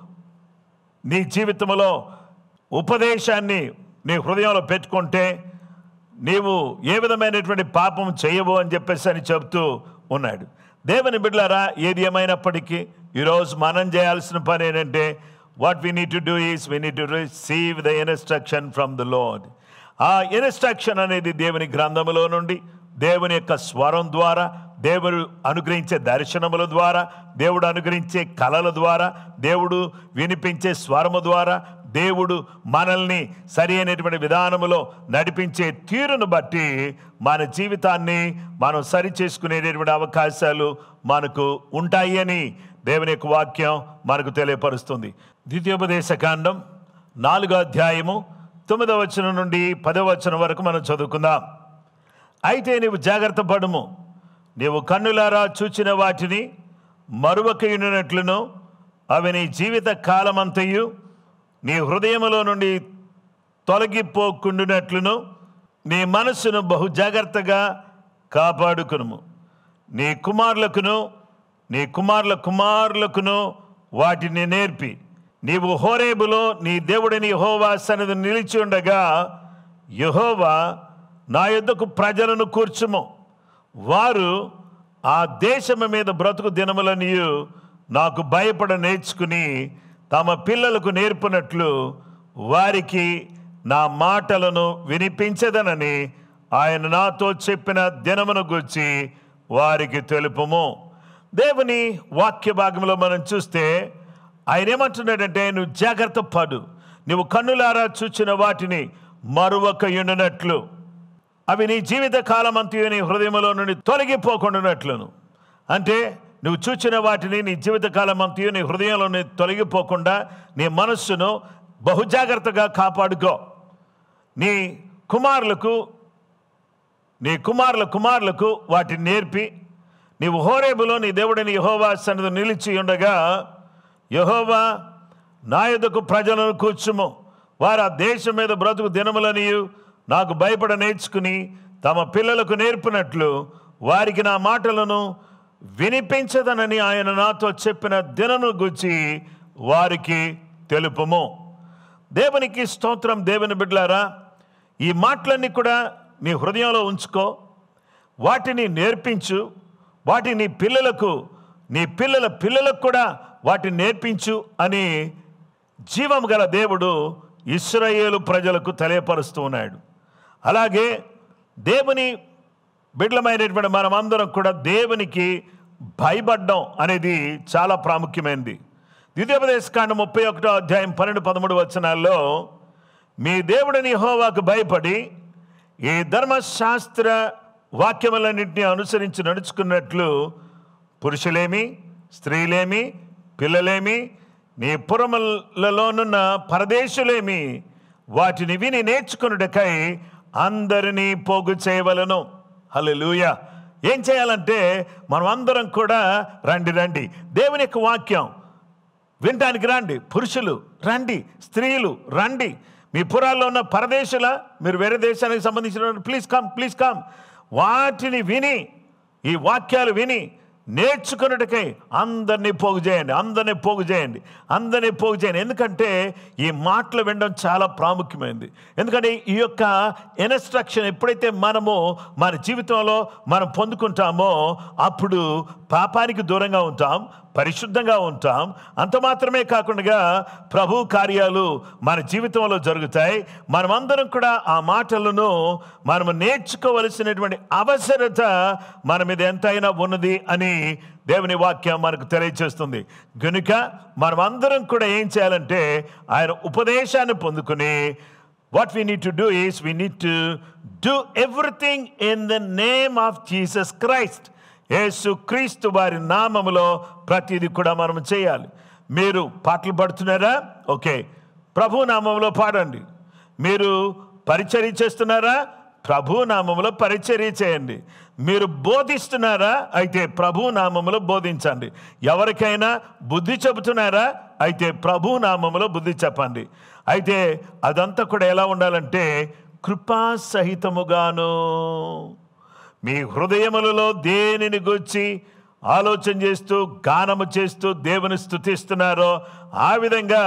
నీ జీవితంలో ఉపదేశాన్ని నీ హృదయంలో పెట్టుకుంటే నీవు ఏ విధమైనటువంటి పాపం చేయవు అని చెప్పేసి అని చెబుతూ ఉన్నాడు దేవుని బిడ్డలారా ఏది ఏమైనప్పటికీ ఈరోజు మనం చేయాల్సిన పని ఏంటంటే what we need to do is we need to receive the instruction from the Lord ఆ ఇన్స్ట్రక్షన్ అనేది దేవుని గ్రంథములో నుండి దేవుని యొక్క స్వరం ద్వారా దేవుడు అనుగ్రహించే దర్శనముల ద్వారా దేవుడు అనుగ్రహించే కళల ద్వారా దేవుడు వినిపించే స్వరము ద్వారా దేవుడు మనల్ని సరి అయినటువంటి విధానములో నడిపించే తీరును బట్టి మన జీవితాన్ని మనం సరి చేసుకునేటటువంటి అవకాశాలు మనకు ఉంటాయి అని దేవుని యొక్క వాక్యం మనకు తెలియపరుస్తుంది ద్వితీయోపదేశ కాండం నాలుగో అధ్యాయము తొమ్మిదవ వచనం నుండి పదవ వచనం వరకు మనం చదువుకుందాం అయితే నీవు జాగ్రత్త పడుము నీవు కన్నులారా చూచిన వాటిని మరువకయునట్లును అవి నీ జీవిత కాలమంతయు నీ హృదయములో నుండి తొలగిపోకుండునట్లును నీ మనస్సును బహు జాగ్రత్తగా కాపాడుకును నీ కుమారులకును నీ కుమారుల కుమారులకును వాటిని నేర్పి నీవు హోరేబులో నీ దేవుడిని యహోవా సన్నిధి నిలిచి ఉండగా యహోవా నా యొద్దకు ప్రజలను కూర్చుము వారు ఆ దేశము మీద బ్రతుకు దినములనియు నాకు భయపడ నేర్చుకుని తమ పిల్లలకు నేర్పినట్లు వారికి నా మాటలను వినిపించదనని ఆయన నాతో చెప్పిన దినమును గురించి వారికి తెలుపుము దేవుని వాక్య భాగంలో మనం చూస్తే ఆయన ఏమంటున్నాడంటే నువ్వు జాగ్రత్త పడు నువ్వు కన్నులారా చూచిన వాటిని మరొక ఎండునట్లు అవి నీ జీవిత కాలం అంతయు నీ హృదయంలో నుండి తొలగిపోకుండానట్లును అంటే నువ్వు చూచిన వాటిని నీ జీవితకాలం అంతయు నీ హృదయంలో నీ తొలగిపోకుండా నీ మనస్సును బహుజాగ్రత్తగా కాపాడుకో నీ కుమారులకు నీ కుమారుల కుమారులకు వాటిని నేర్పి నీవు హోరేబులో నీ దేవుడిని యహోవా సన్నిధి నిలిచి ఉండగా యహోవా నా యొద్దకు ప్రజలను కూర్చుము వారు ఆ దేశం మీద బ్రతుకు దినములనియు నాకు భయపడ నేర్చుకుని తమ పిల్లలకు నేర్పినట్లు వారికి నా మాటలను వినిపించదనని ఆయన నాతో చెప్పిన దినను గుచ్చి వారికి తెలుపుము దేవునికి స్తోత్రం దేవుని బిడ్డలారా ఈ మాటలన్నీ కూడా నీ హృదయంలో ఉంచుకో వాటిని నేర్పించు వాటిని నీ పిల్లలకు నీ పిల్లల పిల్లలకు కూడా వాటిని నేర్పించు అని జీవం గల దేవుడు ఇస్రాయేలు ప్రజలకు తెలియపరుస్తూ ఉన్నాడు అలాగే దేవుని బిడ్డలమైనటువంటి మనమందరం కూడా దేవునికి భయపడ్డం అనేది చాలా ప్రాముఖ్యమైనది ద్వితీయోపదేశకాండ ముప్పై ఒకటో అధ్యాయం పన్నెండు పదమూడు వచనాల్లో మీ దేవుడిని హోవాకు భయపడి ఈ ధర్మశాస్త్ర వాక్యములన్నింటినీ అనుసరించి నడుచుకున్నట్లు పురుషులేమి స్త్రీలేమి పిల్లలేమి నీ పురములలోనున్న పరదేశులేమి వాటిని విని నేర్చుకున్నటకై అందరినీ పోగు చేయవలను హల్లెలూయా ఏం చేయాలంటే మనం అందరం కూడా రండి రండి దేవుని యొక్క వాక్యం వినటానికి రండి పురుషులు రండి స్త్రీలు రండి మీ పురాల్లో ఉన్న పరదేశుల మీరు వేరే దేశానికి సంబంధించిన ప్లీజ్ కమ్ ప్లీజ్ కమ్ వాటిని విని ఈ వాక్యాలు విని నేర్చుకున్నట్టుకై అందరినీ పోగు చేయండి అందరినీ పోగు చేయండి అందరినీ పోగు చేయండి ఎందుకంటే ఈ మాటలు వినడం చాలా ప్రాముఖ్యమైనది ఎందుకంటే ఈ యొక్క ఇన్స్ట్రక్షన్ ఎప్పుడైతే మనము మన జీవితంలో మనం పొందుకుంటామో అప్పుడు పాపానికి దూరంగా ఉంటాం పరిశుద్ధంగా ఉంటాం అంత మాత్రమే కాకుండా ప్రభు కార్యాలు మన జీవితంలో జరుగుతాయి మనమందరం కూడా ఆ మాటలను మనము నేర్చుకోవలసినటువంటి అవసరత మన మీద ఎంతైనా ఉన్నది అని దేవుని వాక్యం మనకు తెలియజేస్తుంది గనుక మనమందరం కూడా ఏం చేయాలంటే ఆయన ఉపదేశాన్ని పొందుకుని what we need to do is we need to do everything in the name of Jesus Christ యేసు క్రీస్తు వారి నామములో ప్రతిదీ కూడా మనం చేయాలి మీరు పాటలు పాడుతున్నారా ఓకే ప్రభు నామంలో పాడండి మీరు పరిచర్య చేస్తున్నారా ప్రభు నామములో పరిచర్య చేయండి మీరు బోధిస్తున్నారా అయితే ప్రభు నామములో బోధించండి ఎవరికైనా బుద్ధి చెబుతున్నారా అయితే ప్రభు నామములో బుద్ధి చెప్పండి అయితే అదంతా కూడా ఎలా ఉండాలంటే కృపా సహితముగాను మీ హృదయములలో దేనిని గుర్చి ఆలోచన చేస్తూ గానము చేస్తూ దేవుని స్థుతిస్తున్నారో ఆ విధంగా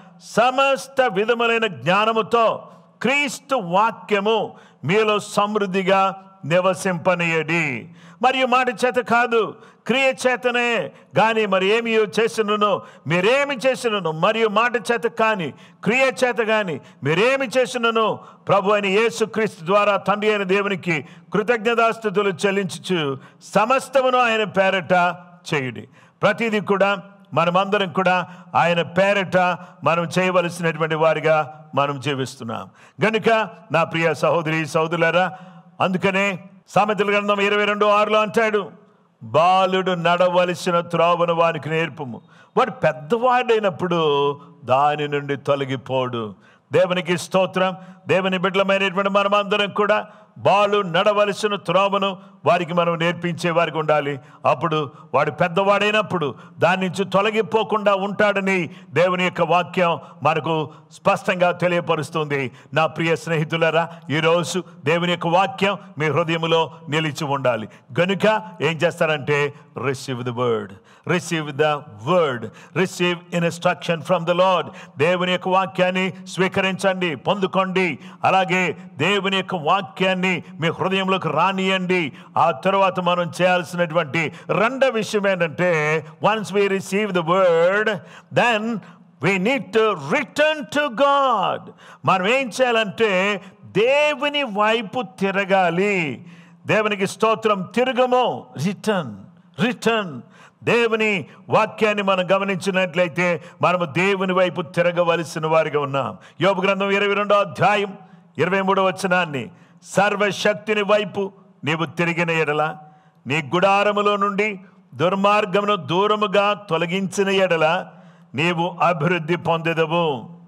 సమస్త విధములైన జ్ఞానముతో క్రీస్తు వాక్యము మీలో సమృద్ధిగా నివసింపనీయడి మరియు మాట చేత కాదు క్రియ చేతనే కానీ మరి ఏమి చేసినను మీరేమి చేసినను మరియు మాట చేత కానీ క్రియ చేత కానీ మీరేమి చేసినను ప్రభు అయిన యేసు క్రీస్తు ద్వారా తండ్రి అయిన దేవునికి కృతజ్ఞతాస్థుతులు చెల్లించుచు సమస్తమును ఆయన పేరట చేయుడి ప్రతిదీ కూడా మనమందరం కూడా ఆయన పేరట మనం చేయవలసినటువంటి వారిగా మనం జీవిస్తున్నాం గనుక నా ప్రియ సహోదరి సహోదరులారా అందుకనే సామెతల గ్రంథం ఇరవై రెండు ఆరులో అంటాడు బాలుడు నడవలసిన త్రోవను వానికి నేర్పము వాడు పెద్దవాడైనప్పుడు దాని నుండి తొలగిపోడు దేవునికి స్తోత్రం దేవుని బిడ్డలమైనటువంటి మనమందరం కూడా బాలు నడవలసిన త్రోవను వారికి మనం నేర్పించే వారికి ఉండాలి అప్పుడు వాడు పెద్దవాడైనప్పుడు దాని నుంచి తొలగిపోకుండా ఉంటాడని దేవుని యొక్క వాక్యం మనకు స్పష్టంగా తెలియపరుస్తుంది నా ప్రియ స్నేహితులరా ఈరోజు దేవుని యొక్క వాక్యం మీ హృదయంలో నిలిచి ఉండాలి గనుక ఏం చేస్తారంటే receive the word receive the word receive instruction from the Lord దేవుని యొక్క వాక్యాన్ని స్వీకరించండి పొందుకోండి అలాగే దేవుని యొక్క వాక్యాన్ని మీ హృదయంలోకి రానియండి ఆ తర్వాత మనం చేయాల్సినటువంటి రెండో విషయం ఏంటంటే once we receive the word then we need to return to God మనం ఏం చేయాలంటే దేవుని వైపు తిరగాలి దేవునికి స్తోత్రం తిరగము రిటర్న్ రిటర్న్ దేవుని వాక్యాన్ని మనం గమనించినట్లయితే మనము దేవుని వైపు తిరగవలసిన వారిగా ఉన్నాం యోగ గ్రంథం ఇరవై రెండో అధ్యాయం ఇరవై మూడో వచనాన్ని సర్వశక్తిని వైపు నీవు తిరిగిన ఎడల నీ గుడారములో నుండి దుర్మార్గమును దూరముగా తొలగించిన ఎడల నీవు అభివృద్ధి పొందెదవు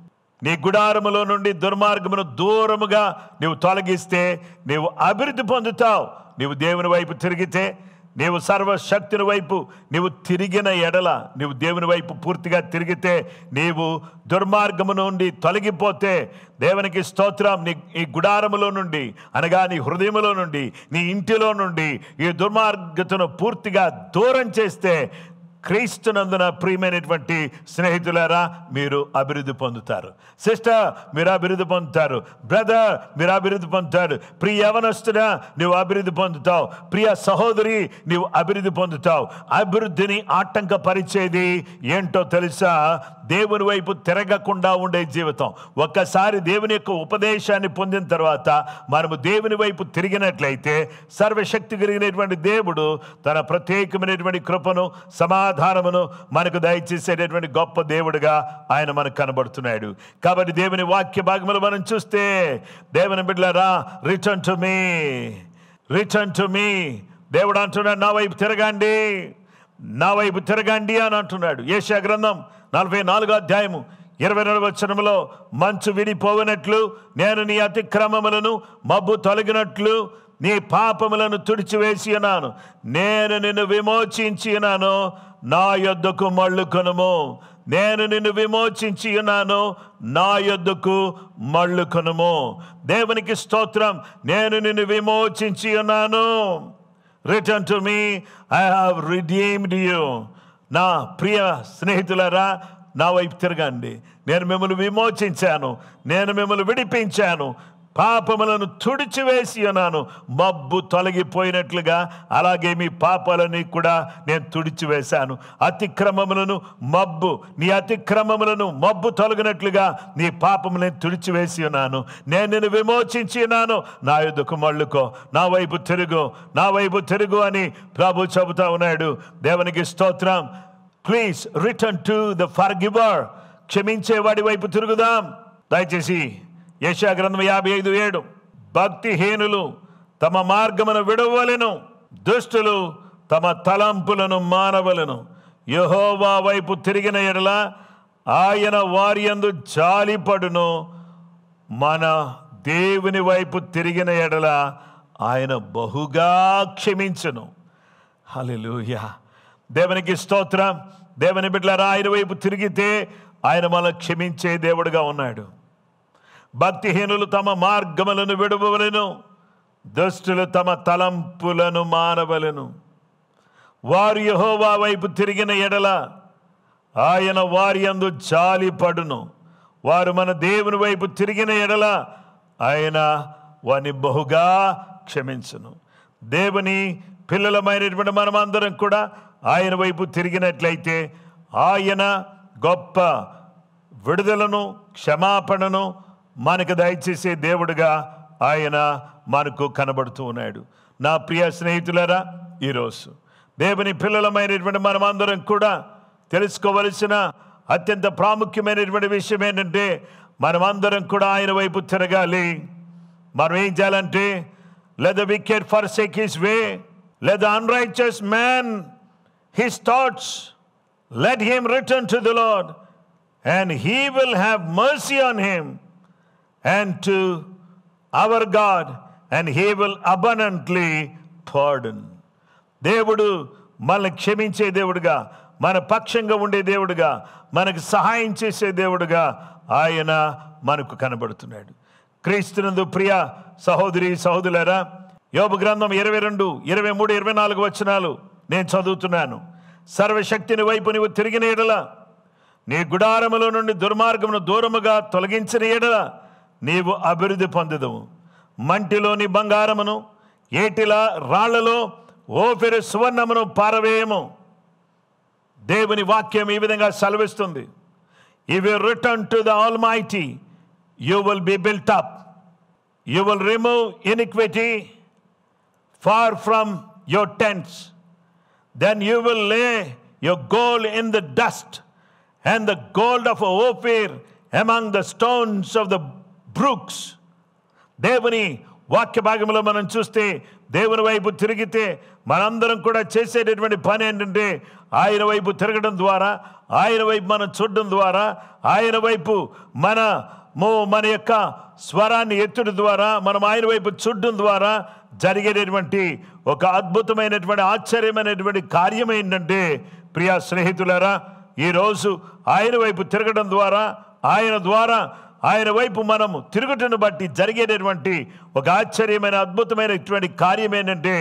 నీ గుడారములో నుండి దుర్మార్గమును దూరముగా నీవు తొలగిస్తే నీవు అభివృద్ధి పొందుతావు నీవు దేవుని వైపు తిరిగితే నీవు సర్వశక్తిని వైపు నీవు తిరిగిన ఎడల నీవు దేవుని వైపు పూర్తిగా తిరిగితే నీవు దుర్మార్గము నుండి తొలగిపోతే దేవునికి స్తోత్రం నీ ఈ గుడారములో నుండి అనగా నీ హృదయములో నుండి నీ ఇంటిలో నుండి ఈ దుర్మార్గతను పూర్తిగా దూరం చేస్తే క్రీస్తునందున ప్రియమైనటువంటి స్నేహితులారా మీరు అభివృద్ధి పొందుతారు సిస్టర్ మీరు అభివృద్ధి పొందుతారు బ్రదర్ మీరు అభివృద్ధి పొందుతారు ప్రియ యవనస్తుడా నువ్వు అభివృద్ధి పొందుతావు ప్రియ సహోదరి నీవు అభివృద్ధి పొందుతావు అభివృద్ధిని ఆటంకపరిచేది ఏంటో తెలుసా దేవుని వైపు తిరగకుండా ఉండే జీవితం ఒక్కసారి దేవుని యొక్క ఉపదేశాన్ని పొందిన తర్వాత మనము దేవుని వైపు తిరిగినట్లయితే సర్వశక్తి కలిగినటువంటి దేవుడు తన ప్రత్యేకమైనటువంటి కృపను సమాధానమును మనకు దయచేసేటటువంటి గొప్ప దేవుడుగా ఆయన మనకు కనబడుతున్నాడు కాబట్టి దేవుని వాక్య భాగములు మనం చూస్తే దేవుని బిడ్డలారా return to me return to me దేవుడు అంటున్నాడు నా వైపు తిరగండి నా వైపు తిరగండి అని అంటున్నాడు ఏషియా గ్రంథం నలభై నాలుగో అధ్యాయము ఇరవై రెండు వచనములో మంచు విడిపోవనట్లు నేను నీ అతిక్రమములను మబ్బు తొలగినట్లు నీ పాపములను తుడిచివేసి ఉన్నాను నేను నిన్ను విమోచించి ఉన్నాను నా యొద్దకు మళ్ళుకొనుము నేను నిన్ను విమోచించి ఉన్నాను నా యొద్దకు మళ్ళుకొనుము దేవునికి స్తోత్రం నేను నిన్ను విమోచించి ఉన్నాను return to me I have redeemed you నా ప్రియ స్నేహితులరా నా వైపు తిరగండి నేను మిమ్మల్ని విమోచించాను నేను మిమ్మల్ని విడిపించాను పాపములను తుడిచివేసి ఉన్నాను మబ్బు తొలగిపోయినట్లుగా అలాగే మీ పాపాలని కూడా నేను తుడిచివేశాను అతిక్రమములను మబ్బు నీ అతిక్రమములను మబ్బు తొలగినట్లుగా నీ పాపములను తుడిచివేసి ఉన్నాను నేను నిన్ను విమోచించి ఉన్నాను నా యుద్ధకు మళ్ళుకో నా వైపు తిరుగు నా వైపు తిరుగు అని ప్రభు చెబుతా ఉన్నాడు దేవునికి స్తోత్రం please return to the forgiver క్షమించేవాడి వైపు తిరుగుదాం దయచేసి యశా గ్రంథం యాభై ఐదు ఏడు భక్తిహీనులు తమ మార్గమును విడవలెను దుష్టులు తమ తలంపులను మానవలను యహోవా వైపు తిరిగిన ఎడల ఆయన వారి యందు జాలిపడును మన దేవుని వైపు తిరిగిన ఎడల ఆయన బహుగా క్షమించును హల్లెలూయా దేవునికి స్తోత్రం దేవుని బిడ్డలారా ఆయన వైపు తిరిగితే ఆయన మన క్షమించే దేవుడుగా ఉన్నాడు భక్తిహీనులు తమ మార్గములను విడవలను దుష్టులు తమ తలంపులను మానవలను వారు యహోవా వైపు తిరిగిన ఎడల ఆయన వారి యందు జాలిపడును వారు మన దేవుని వైపు తిరిగిన ఎడల ఆయన వారిని బహుగా క్షమించును దేవుని పిల్లలమైనటువంటి మనమందరం కూడా ఆయన వైపు తిరిగినట్లయితే ఆయన గొప్ప విడుదలను క్షమాపణను మనకు దయచేసే దేవుడుగా ఆయన మనకు కనబడుతూ ఉన్నాడు నా ప్రియ స్నేహితులరా ఈరోజు దేవుని పిల్లలమైనటువంటి మనమందరం కూడా తెలుసుకోవలసిన అత్యంత ప్రాముఖ్యమైనటువంటి విషయం ఏంటంటే మనమందరం కూడా ఆయన వైపు తిరగాలి మనం ఏం చేయాలంటే let the wicked forsake his way let the unrighteous man his thoughts let him return to the Lord and he will have mercy on him and to our God, and He will abundantly pardon. దేవుడు మనల్ని క్షమించే దేవుడుగా మన పక్షంగా ఉండే దేవుడుగా మనకు సహాయం చేసే దేవుడుగా ఆయన మనకు కనబడుతున్నాడు క్రీస్తునందు ప్రియ సహోదరి సహోదరులారా యోబు గ్రంథం ఇరవై రెండు ఇరవై మూడు ఇరవై నాలుగు వచనాలు నేను చదువుతున్నాను సర్వశక్తిని వైపు నీవు తిరిగిన ఎడల నీ గుడారములో నుండి దుర్మార్గమును దూరముగా తొలగించిన ఎడల నీవు అభివృద్ధి పొందదవు మంటిలోని బంగారమును ఏటిల రాళ్లలో ఓపెరు సువర్ణమును పారవేయము దేవుని వాక్యం ఈ విధంగా సెలవిస్తుంది if you return to the Almighty you will be built up you will remove iniquity far from your tents then you will lay your gold in the dust and the gold of Ophir among the stones of the brooks. దేవుని వాక్య భాగంలో మనం చూస్తే దేవుని వైపు తిరిగితే మనందరం కూడా చేసేటటువంటి పని ఏంటంటే ఆయన వైపు తిరగడం ద్వారా ఆయన వైపు మనం చూడడం ద్వారా ఆయన వైపు మన మో- మన యొక్క స్వరాన్ని ఎత్తుడు ద్వారా మనం ఆయన వైపు చూడడం ద్వారా జరిగేటటువంటి ఒక అద్భుతమైనటువంటి ఆశ్చర్యమైనటువంటి కార్యం ఏంటంటే ప్రియా స్నేహితులారా ఈరోజు ఆయన వైపు తిరగడం ద్వారా ఆయన ద్వారా ఆయన వైపు మనము తిరుగుటను బట్టి జరిగేటటువంటి ఒక ఆశ్చర్యమైన అద్భుతమైనటువంటి కార్యం ఏంటంటే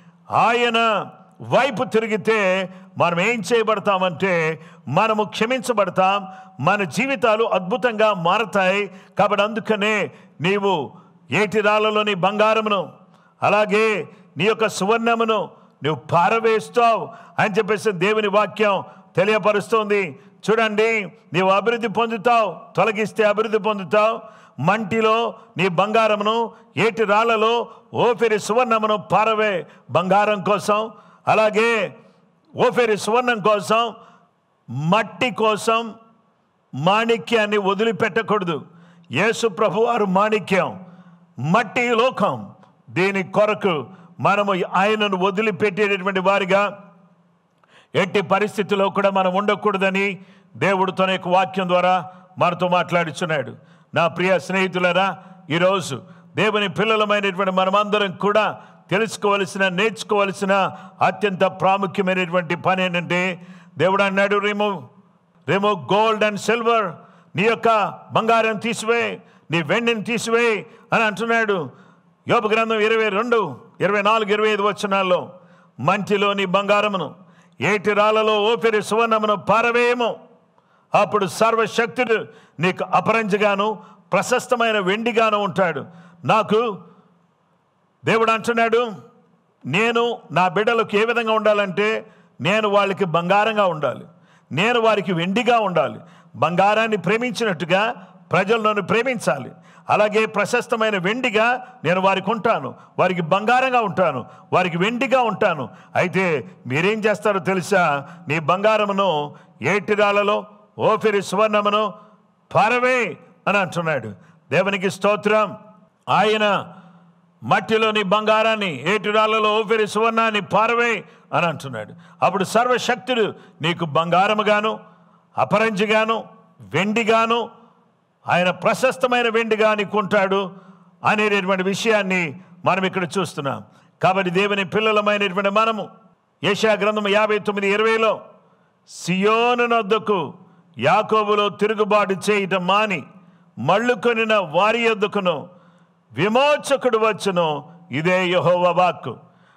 ఆయన వైపు తిరిగితే మనం ఏం చేయబడతామంటే మనము క్షమించబడతాం మన జీవితాలు అద్భుతంగా మారతాయి కాబట్టి అందుకనే నీవు ఏటి రాళ్ళలోని బంగారమును అలాగే నీ యొక్క సువర్ణమును నువ్వు పారవేస్తావు అని చెప్పేసి దేవుని వాక్యం తెలియపరుస్తోంది చూడండి నీవు అభివృద్ధి పొందుతావు తొలగిస్తే అభివృద్ధి పొందుతావు మంటిలో నీ బంగారమును ఏటి రాళ్లలో ఓఫెరి సువర్ణమును పారవే బంగారం కోసం అలాగే ఓఫెరి సువర్ణం కోసం మట్టి కోసం మాణిక్యాన్ని వదిలిపెట్టకూడదు యేసు ప్రభు వారు మాణిక్యం మట్టి లోకం దీని కొరకు మనము ఆయనను వదిలిపెట్టేటటువంటి వారిగా ఎట్టి పరిస్థితిలో కూడా మనం ఉండకూడదని దేవుడు తన యొక్క వాక్యం ద్వారా మనతో మాట్లాడుచున్నాడు నా ప్రియ స్నేహితులరా ఈరోజు దేవుని పిల్లలమైనటువంటి మనమందరం కూడా తెలుసుకోవలసిన నేర్చుకోవలసిన అత్యంత ప్రాముఖ్యమైనటువంటి పని ఏంటంటే దేవుడు అన్నాడు remove remove gold and silver నీ యొక్క బంగారం తీసివే నీ వెండిని తీసివే అని అంటున్నాడు యోగ గ్రంథం ఇరవై రెండు ఇరవై నాలుగు ఇరవై ఐదు వచనాల్లో మంటిలోని బంగారమును ఏటి రాళ్ళలో ఓపిరి సువర్ణమును పారవేయము అప్పుడు సర్వశక్తుడు నీకు అపరంజిగాను ప్రశస్తమైన వెండిగాను ఉంటాడు నాకు దేవుడు అంటున్నాడు నేను నా బిడ్డలకు ఏ విధంగా ఉండాలంటే నేను వాళ్ళకి బంగారంగా ఉండాలి నేను వారికి వెండిగా ఉండాలి బంగారాన్ని ప్రేమించినట్టుగా ప్రజలు నన్ను ప్రేమించాలి అలాగే ప్రశస్తమైన వెండిగా నేను వారికి ఉంటాను వారికి బంగారంగా ఉంటాను వారికి వెండిగా ఉంటాను అయితే మీరేం చేస్తారో తెలుసా నీ బంగారమును ఏటిరాలలో ఓఫిరి సువర్ణమును పారవే అని అంటున్నాడు దేవునికి స్తోత్రం ఆయన మట్టిలోని బంగారాన్ని ఏటిరాళ్ళలో ఓపెరి సువర్ణాన్ని పారవే అని అంటున్నాడు అప్పుడు సర్వశక్తుడు నీకు బంగారముగాను అపరంజిగాను వెండిగాను ఆయన ప్రశస్తమైన వెండిగా నీకుంటాడు అనేటటువంటి విషయాన్ని మనం ఇక్కడ చూస్తున్నాం కాబట్టి దేవుని పిల్లలమైనటువంటి మనము ఏషా గ్రంథం యాభై తొమ్మిది ఇరవైలో సియోను నొద్దకు యాకోబులో తిరుగుబాటు చేయటం మాని మళ్ళు కొనిన వారి యొద్దకును విమోచకుడు వచ్చును ఇదే యహోవ వాక్కు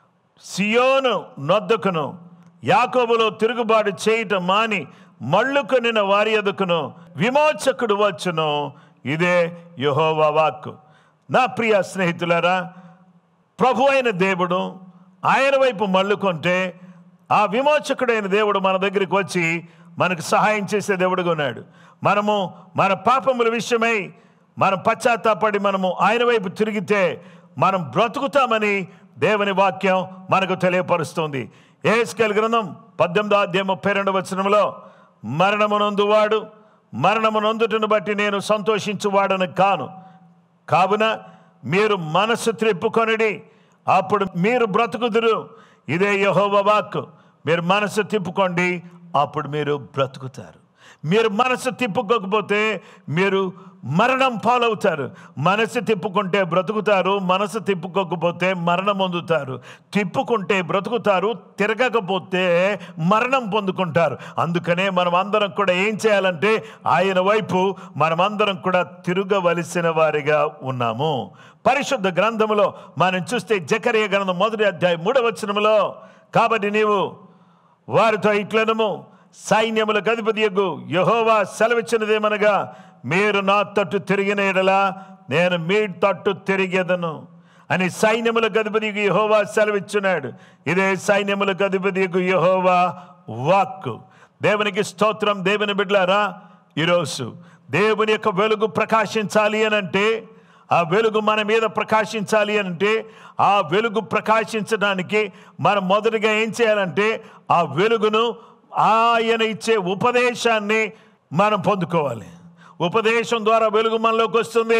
సియోను నొద్దకును యాకోబులో తిరుగుబాటు చేయటం మాని మళ్ళు కొనిన వారి ఎదుకును విమోచకుడు వచ్చును ఇదే యహోవ వాక్కు నా ప్రియ స్నేహితులారా ప్రభు అయిన దేవుడు ఆయన వైపు మళ్ళుకుంటే ఆ విమోచకుడైన దేవుడు మన దగ్గరికి వచ్చి మనకు సహాయం చేసే దేవుడుగా ఉన్నాడు మనము మన పాపముల విషయమై మనం పశ్చాత్తాపడి మనము ఆయన వైపు తిరిగితే మనం బ్రతుకుతామని దేవుని వాక్యం మనకు తెలియపరుస్తుంది ఏస్కెల్ గ్రంథం పద్దెనిమిదో అధ్యాయం ముప్పై రెండు వచనంలో మరణమునందువాడు మరణమునందుటను బట్టి నేను సంతోషించువాడను కాను కావున మీరు మనస్సు త్రిప్పుకొనిడి అప్పుడు మీరు బ్రతుకుదురు ఇదే యహోవ వాక్కు మీరు మనసు తిప్పుకోండి అప్పుడు మీరు బ్రతుకుతారు మీరు మనసు తిప్పుకోకపోతే మీరు మరణం పాలవుతారు మనసు తిప్పుకుంటే బ్రతుకుతారు మనసు తిప్పుకోకపోతే మరణం పొందుతారు తిప్పుకుంటే బ్రతుకుతారు తిరగకపోతే మరణం పొందుకుంటారు అందుకనే మనం అందరం కూడా ఏం చేయాలంటే ఆయన వైపు మనమందరం కూడా తిరగవలసిన వారిగా ఉన్నాము పరిశుద్ధ గ్రంథములో మనం చూస్తే జకరియ గ్రంథం మొదటి అధ్యాయం మూడవ వచనములో కాబట్టి నీవు వారితో ఇట్లనము సైన్యములకు అధిపతి యొగ్గు యహోవా సెలవిచ్చినదేమనగా మీరు నా తట్టు తిరిగిన ఎడలా నేను మీ తట్టు తిరిగేదను అని సైన్యములకు అధిపతి యహోవా సెలవిచ్చున్నాడు ఇదే సైన్యములకు అధిపతి యహోవా వాక్కు దేవునికి స్తోత్రం దేవుని బిడ్లారా ఈరోజు దేవుని యొక్క వెలుగు ప్రకాశించాలి అని అంటే ఆ వెలుగు మన మీద ప్రకాశించాలి అంటే ఆ వెలుగు ప్రకాశించడానికి మనం మొదటిగా ఏం చేయాలంటే ఆ వెలుగును ఆయన ఇచ్చే ఉపదేశాన్ని మనం పొందుకోవాలి ఉపదేశం ద్వారా వెలుగు మనలోకి వస్తుంది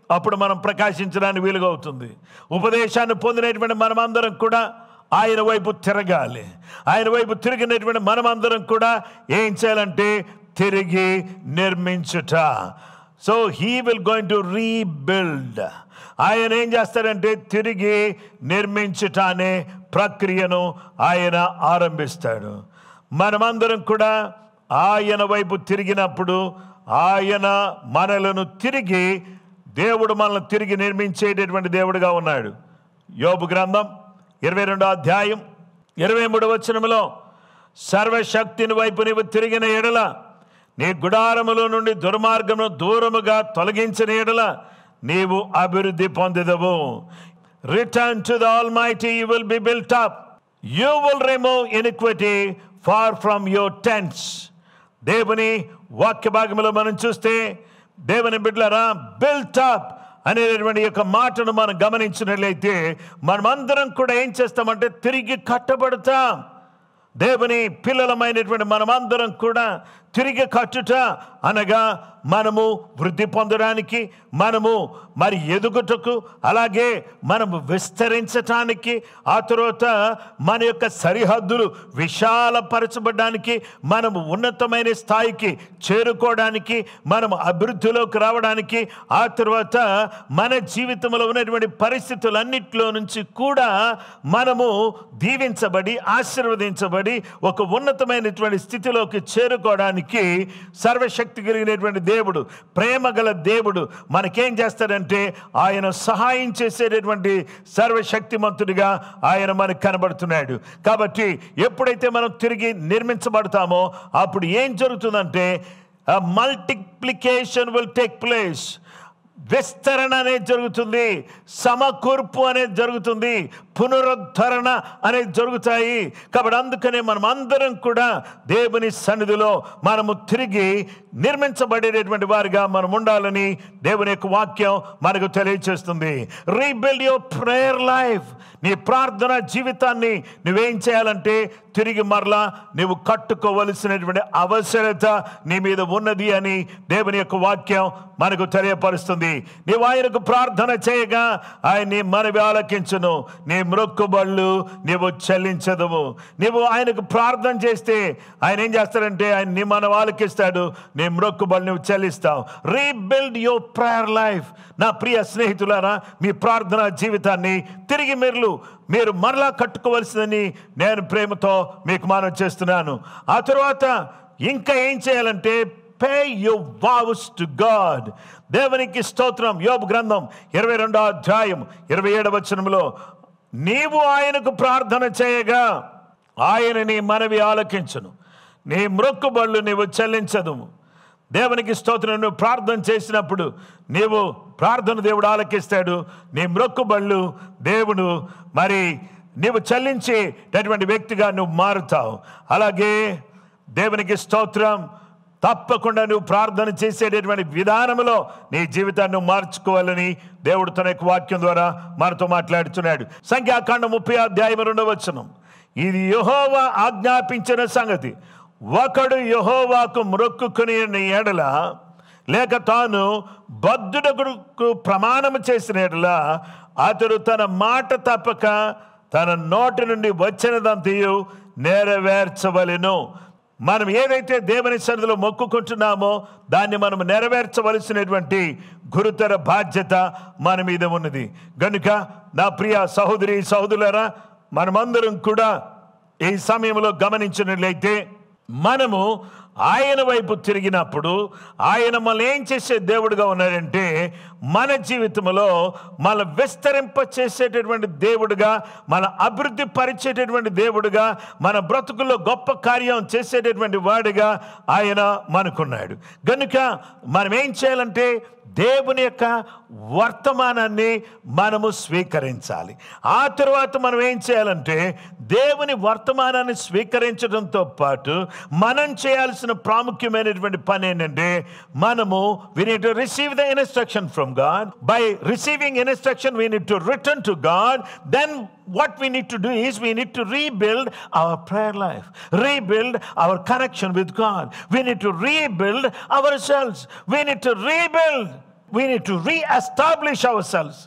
అప్పుడు మనం ప్రకాశించడానికి వీలుగా అవుతుంది ఉపదేశాన్ని పొందినటువంటి మనమందరం కూడా ఆయన వైపు తిరగాలి ఆయన వైపు తిరిగినటువంటి మనమందరం కూడా ఏం చేయాలంటే తిరిగి నిర్మించుట so he will going to rebuild ఆయన ఏం చేస్తాడంటే తిరిగి నిర్మించుట అనే ప్రక్రియను ఆయన ఆరంభిస్తాడు మనమందరం కూడా ఆయన వైపు తిరిగినప్పుడు ఆయన మనలను తిరిగి దేవుడు మనల్ని తిరిగి నిర్మించేటటువంటి దేవుడుగా ఉన్నాడు యోబు గ్రంథం ఇరవై రెండో అధ్యాయం ఇరవై మూడు వచనములో సర్వశక్తిని వైపు నీవు తిరిగిన ఎడల నీ గుడారములో నుండి దుర్మార్గమును దూరముగా తొలగించిన ఎడల నీవు అభివృద్ధి పొందదవు return to the Almighty you will be built up you will remove iniquity far from your tents దేవుని వాక్య భాగంలో మనం చూస్తే దేవుని బిడ్డలారా బిల్ట్ అప్ అనేటువంటి యొక్క మాటను మనం గమనించినట్లయితే మనమందరం కూడా ఏం చేస్తామంటే తిరిగి కట్టబడతాం దేవుని పిల్లలమైనటువంటి మనమందరం కూడా తిరిగి కట్టుట అనగా మనము వృద్ధి పొందడానికి మనము మరి ఎదుగుటకు అలాగే మనము విస్తరించటానికి ఆ తర్వాత మన యొక్క సరిహద్దులు విశాలపరచబడడానికి మనము ఉన్నతమైన స్థాయికి చేరుకోవడానికి మనము అభివృద్ధిలోకి రావడానికి ఆ తర్వాత మన జీవితంలో ఉన్నటువంటి పరిస్థితులన్నిటిలో నుంచి కూడా మనము దీవించబడి ఆశీర్వదించబడి ఒక ఉన్నతమైనటువంటి స్థితిలోకి చేరుకోవడానికి సర్వశక్తి కలిగినటువంటి దేవుడు ప్రేమ గల దేవుడు మనకేం చేస్తాడంటే ఆయన సహాయం చేసేటటువంటి సర్వశక్తిమంతుడిగా ఆయన మనకు కనబడుతున్నాడు కాబట్టి ఎప్పుడైతే మనం తిరిగి నిర్మించబడతామో అప్పుడు ఏం జరుగుతుందంటే మల్టిప్లికేషన్ విల్ టేక్ ప్లేస్ విస్తరణ అనేది జరుగుతుంది సమకూర్పు అనేది జరుగుతుంది పునరుద్ధరణ అనేది జరుగుతాయి కాబట్టి అందుకనే మనం అందరం కూడా దేవుని సన్నిధిలో మనము తిరిగి నిర్మించబడేటటువంటి వారిగా మనం ఉండాలని దేవుని యొక్క వాక్యం మనకు తెలియచేస్తుంది రీబిల్డ్ యువర్ ప్రేయర్ లైఫ్ నీ ప్రార్థన జీవితాన్ని నువ్వేం చేయాలంటే తిరిగి మరలా నువ్వు కట్టుకోవలసినటువంటి అవసరత నీ మీద ఉన్నది అని దేవుని యొక్క వాక్యం మనకు తెలియపరుస్తుంది నీవు ఆయనకు ప్రార్థన చేయగా ఆయన నీ మనవి ఆలకించును నీ మ్రొక్కుబళ్ళు నీవు చెల్లించదము నీవు ఆయనకు ప్రార్థన చేస్తే ఆయన ఏం చేస్తాడంటే ఆయన నీ మనం ఆలకిస్తాడు నీ మ్రొక్కుబళ్ళు నువ్వు చెల్లిస్తావు రీబిల్డ్ యువర్ ప్రేయర్ లైఫ్ నా ప్రియ స్నేహితులారా మీ ప్రార్థన జీవితాన్ని తిరిగి మీరు మీరు మరలా కట్టుకోవలసిందని నేను ప్రేమతో మీకు మనం చేస్తున్నాను ఆ తర్వాత ఇంకా ఏం చేయాలంటే pay you vows to God దేవునికి స్తోత్రం యోబు గ్రంథం ఇరవై రెండో అధ్యాయం ఇరవై ఏడవ వచనంలో నీవు ఆయనకు ప్రార్థన చేయగా ఆయన నీ మనవి ఆలకించును నీ మ్రొక్కుబళ్ళు నీవు చెల్లించదు దేవునికి స్తోత్రం నువ్వు ప్రార్థన చేసినప్పుడు నీవు ప్రార్థన దేవుడు ఆలకిస్తాడు నీ మ్రొక్కుబళ్ళు దేవుడు మరి నీవు చెల్లించేటటువంటి వ్యక్తిగా నువ్వు మారుతావు అలాగే దేవునికి స్తోత్రం తప్పకుండా నువ్వు ప్రార్థన చేసేటటువంటి విధానంలో నీ జీవితాన్ని నువ్వు మార్చుకోవాలని దేవుడు తన యొక్క వాక్యం ద్వారా మనతో మాట్లాడుతున్నాడు సంఖ్యాకాండం ముప్పై అధ్యాయం రెండవ వచనం ఇది యహోవా ఆజ్ఞాపించిన సంగతి ఒకడు యహోవాకు మ్రొక్కుకుని ఎడల లేక తాను బద్ధుడకు ప్రమాణం చేసిన ఎడల అతడు తన మాట తప్పక తన నోటి నుండి వచ్చినదంతయు నెరవేర్చవలెను మనం ఏదైతే దేవుని సన్నిధిలో మొక్కుకుంటున్నామో దాన్ని మనం నెరవేర్చవలసినటువంటి గురుతర బాధ్యత మన మీద ఉన్నది గనుక నా ప్రియ సహోదరి సహోదరులరా మనమందరం కూడా ఈ సమయంలో గమనించినట్లయితే మనము ఆయన వైపు తిరిగినప్పుడు ఆయన మనల్ని ఏం చేసే దేవుడుగా ఉన్నాడంటే మన జీవితంలో మన విస్తరింప చేసేటటువంటి దేవుడుగా మన అభివృద్ధి పరిచేటటువంటి దేవుడుగా మన బ్రతుకుల్లో గొప్ప కార్యం చేసేటటువంటి వాడిగా ఆయన మనకున్నాడు గనుక మనం ఏం చేయాలంటే దేవుని యొక్క వర్తమానాన్ని మనము స్వీకరించాలి ఆ తర్వాత మనం ఏం చేయాలంటే దేవుని వర్తమానాన్ని స్వీకరించడంతో పాటు మనం చేయాల్సిన ప్రాముఖ్యమైనటువంటి పని ఏంటంటే మనము we need to receive the instruction from God by receiving instruction we need to return to God then what we need to do is we need to rebuild our prayer life, rebuild our connection with God. We need to rebuild ourselves. We need to rebuild we need to reestablish our selves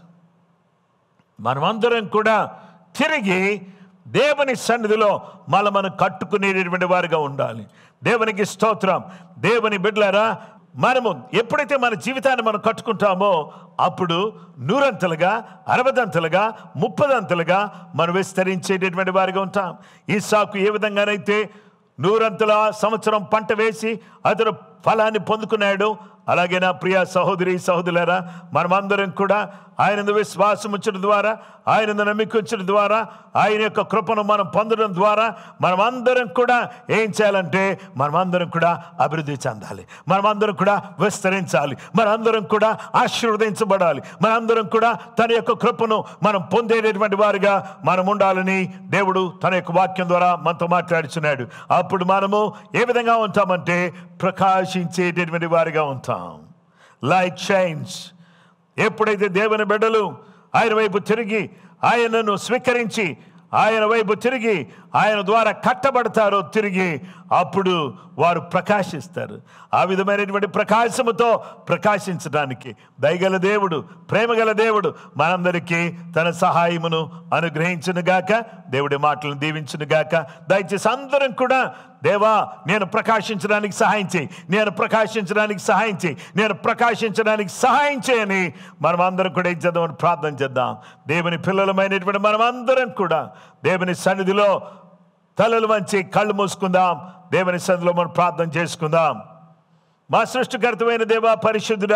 మనమందరం కూడా తిరిగి దేవుని సన్నిధిలో మళ్ళీ మనం కట్టుకునేటటువంటి వారిగా ఉండాలి దేవునికి స్తోత్రం దేవుని బిడ్డలారా మనము ఎప్పుడైతే మన జీవితాన్ని మనం కట్టుకుంటామో అప్పుడు నూరంతలుగా అరవదంతలుగా ముప్పదంతలుగా మనం విస్తరించేటటువంటి వారిగా ఉంటాం ఈ సాకు ఏ విధంగానైతే నూరంతుల సంవత్సరం పంట వేసి అతను ఫలాన్ని పొందుకున్నాడు అలాగే నా ప్రియ సహోదరి సహోదరులారా మనమందరం కూడా ఆయన విశ్వాసం ఉంచడం ద్వారా ఆయన నమ్మిక ఉంచడం ద్వారా ఆయన యొక్క కృపను మనం పొందడం ద్వారా మనమందరం కూడా ఏం చేయాలంటే మనమందరం కూడా అభివృద్ధి చెందాలి మనమందరం కూడా విస్తరించాలి మనందరం కూడా ఆశీర్వదించబడాలి మనందరం కూడా తన యొక్క కృపను మనం పొందేటటువంటి వారిగా మనం ఉండాలని దేవుడు తన యొక్క వాక్యం ద్వారా మనతో మాట్లాడుచున్నాడు అప్పుడు మనము ఏ విధంగా ఉంటామంటే ప్రకాశించేటటువంటి వారిగా ఉంటాం లైక్ షైన్స్ ఎప్పుడైతే దేవుని బిడ్డలు ఆయన వైపు తిరిగి ఆయనను స్వీకరించి ఆయన వైపు తిరిగి ఆయన ద్వారా కట్టబడతారో తిరిగి అప్పుడు వారు ప్రకాశిస్తారు ఆ విధమైనటువంటి ప్రకాశముతో ప్రకాశించడానికి దయగల దేవుడు ప్రేమగల దేవుడు మనందరికీ తన సహాయమును అనుగ్రహించునుగాక దేవుడి మాటలను దీవించునుగాక దయచేసి అందరం కూడా దేవా నేను ప్రకాశించడానికి సహాయం చేయి నేను ప్రకాశించడానికి సహాయం చేయి నేను ప్రకాశించడానికి సహాయం చేయని మనం అందరం కూడా ఏం చేద్దామని ప్రార్థన చేద్దాం దేవుని పిల్లలమైనటువంటి మనం అందరం కూడా దేవుని సన్నిధిలో తలలు వంచి కళ్ళు మూసుకుందాం దేవుని సన్నిధిలో మనం ప్రార్థన చేసుకుందాం మా సృష్టికర్తమైన దేవా పరిశుద్ధుడా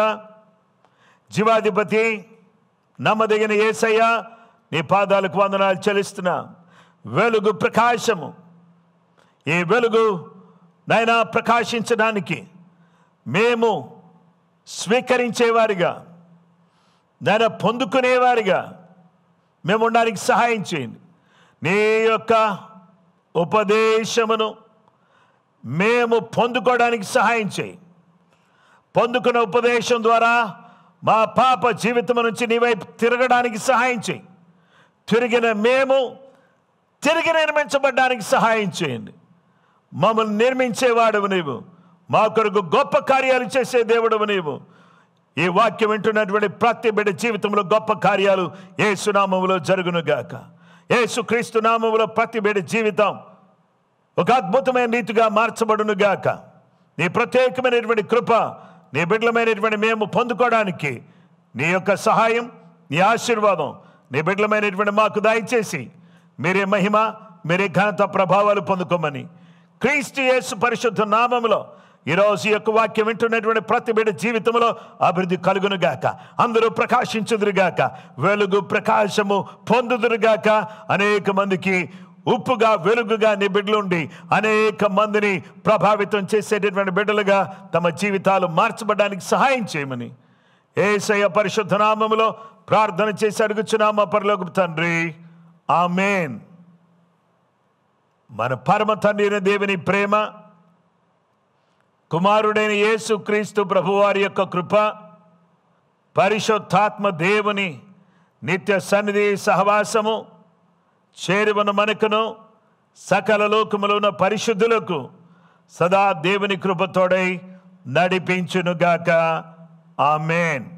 జీవాధిపతి నమ్మదగిన ఏసయ్య నీ పాదాలకు వందనాలు చెల్లిస్తున్నా వెలుగు ప్రకాశము ఈ వెలుగు నైనా ప్రకాశించడానికి మేము స్వీకరించేవారిగా నైనా పొందుకునేవారిగా మేము ఉండడానికి సహాయం చేయండి నీ యొక్క ఉపదేశమును మేము పొందుకోవడానికి సహాయం చేయి పొందుకున్న ఉపదేశం ద్వారా మా పాప జీవితం నుంచి నీ వైపు తిరగడానికి సహాయం చేయి తిరిగిన మేము తిరిగి నిర్మించబడ్డానికి సహాయం చేయండి మమ్మల్ని నిర్మించేవాడవు నీవు మా కొరకు గొప్ప కార్యాలు చేసే దేవుడవు నీవు ఈ వాక్యం వింటున్నటువంటి ప్రతి బిడ్డ జీవితంలో గొప్ప కార్యాలు ఏ సునామములో జరుగునుగాక యేసు క్రీస్తు నామములో ప్రతి బిడ్డ జీవితం ఒక అద్భుతమైన రీతిగా మార్చబడునుగాక నీ ప్రత్యేకమైనటువంటి కృప నీ బిడ్డలమైనటువంటి మేము పొందుకోవడానికి నీ యొక్క సహాయం నీ ఆశీర్వాదం నీ బిడ్డలమైనటువంటి మాకు దయచేసి మీరే మహిమ మీరే ఘనత ప్రభావాలు పొందుకోమని క్రీస్తు యేసు పరిశుద్ధ నామములో ఈరోజు ఈ యొక్క వాక్యం వింటున్నటువంటి ప్రతి బిడ్డ జీవితంలో అభివృద్ధి కలుగునుగాక అందరూ ప్రకాశించుదురుగాక వెలుగు ప్రకాశము పొందుదురుగాక అనేక మందికి ఉప్పుగా వెలుగుగా నీ బిడ్డలుండి అనేక మందిని ప్రభావితం చేసేటటువంటి బిడ్డలుగా తమ జీవితాలు మార్చబడడానికి సహాయం చేయమని ఏసయ్య పరిశుద్ధ నామములో ప్రార్థన చేసి అడుగుచున్నామా పరలోక తండ్రి ఆమెన్ మన పరమ తండ్రి అయిన దేవుని ప్రేమ కుమారుడైన యేసు క్రీస్తు ప్రభువారి యొక్క కృప పరిశుద్ధాత్మ దేవుని నిత్య సన్నిధి సహవాసము చేరువన మనకును సకల లోకములో ఉన్న పరిశుద్ధులకు సదా దేవుని కృపతోడై నడిపించునుగాక ఆమెన్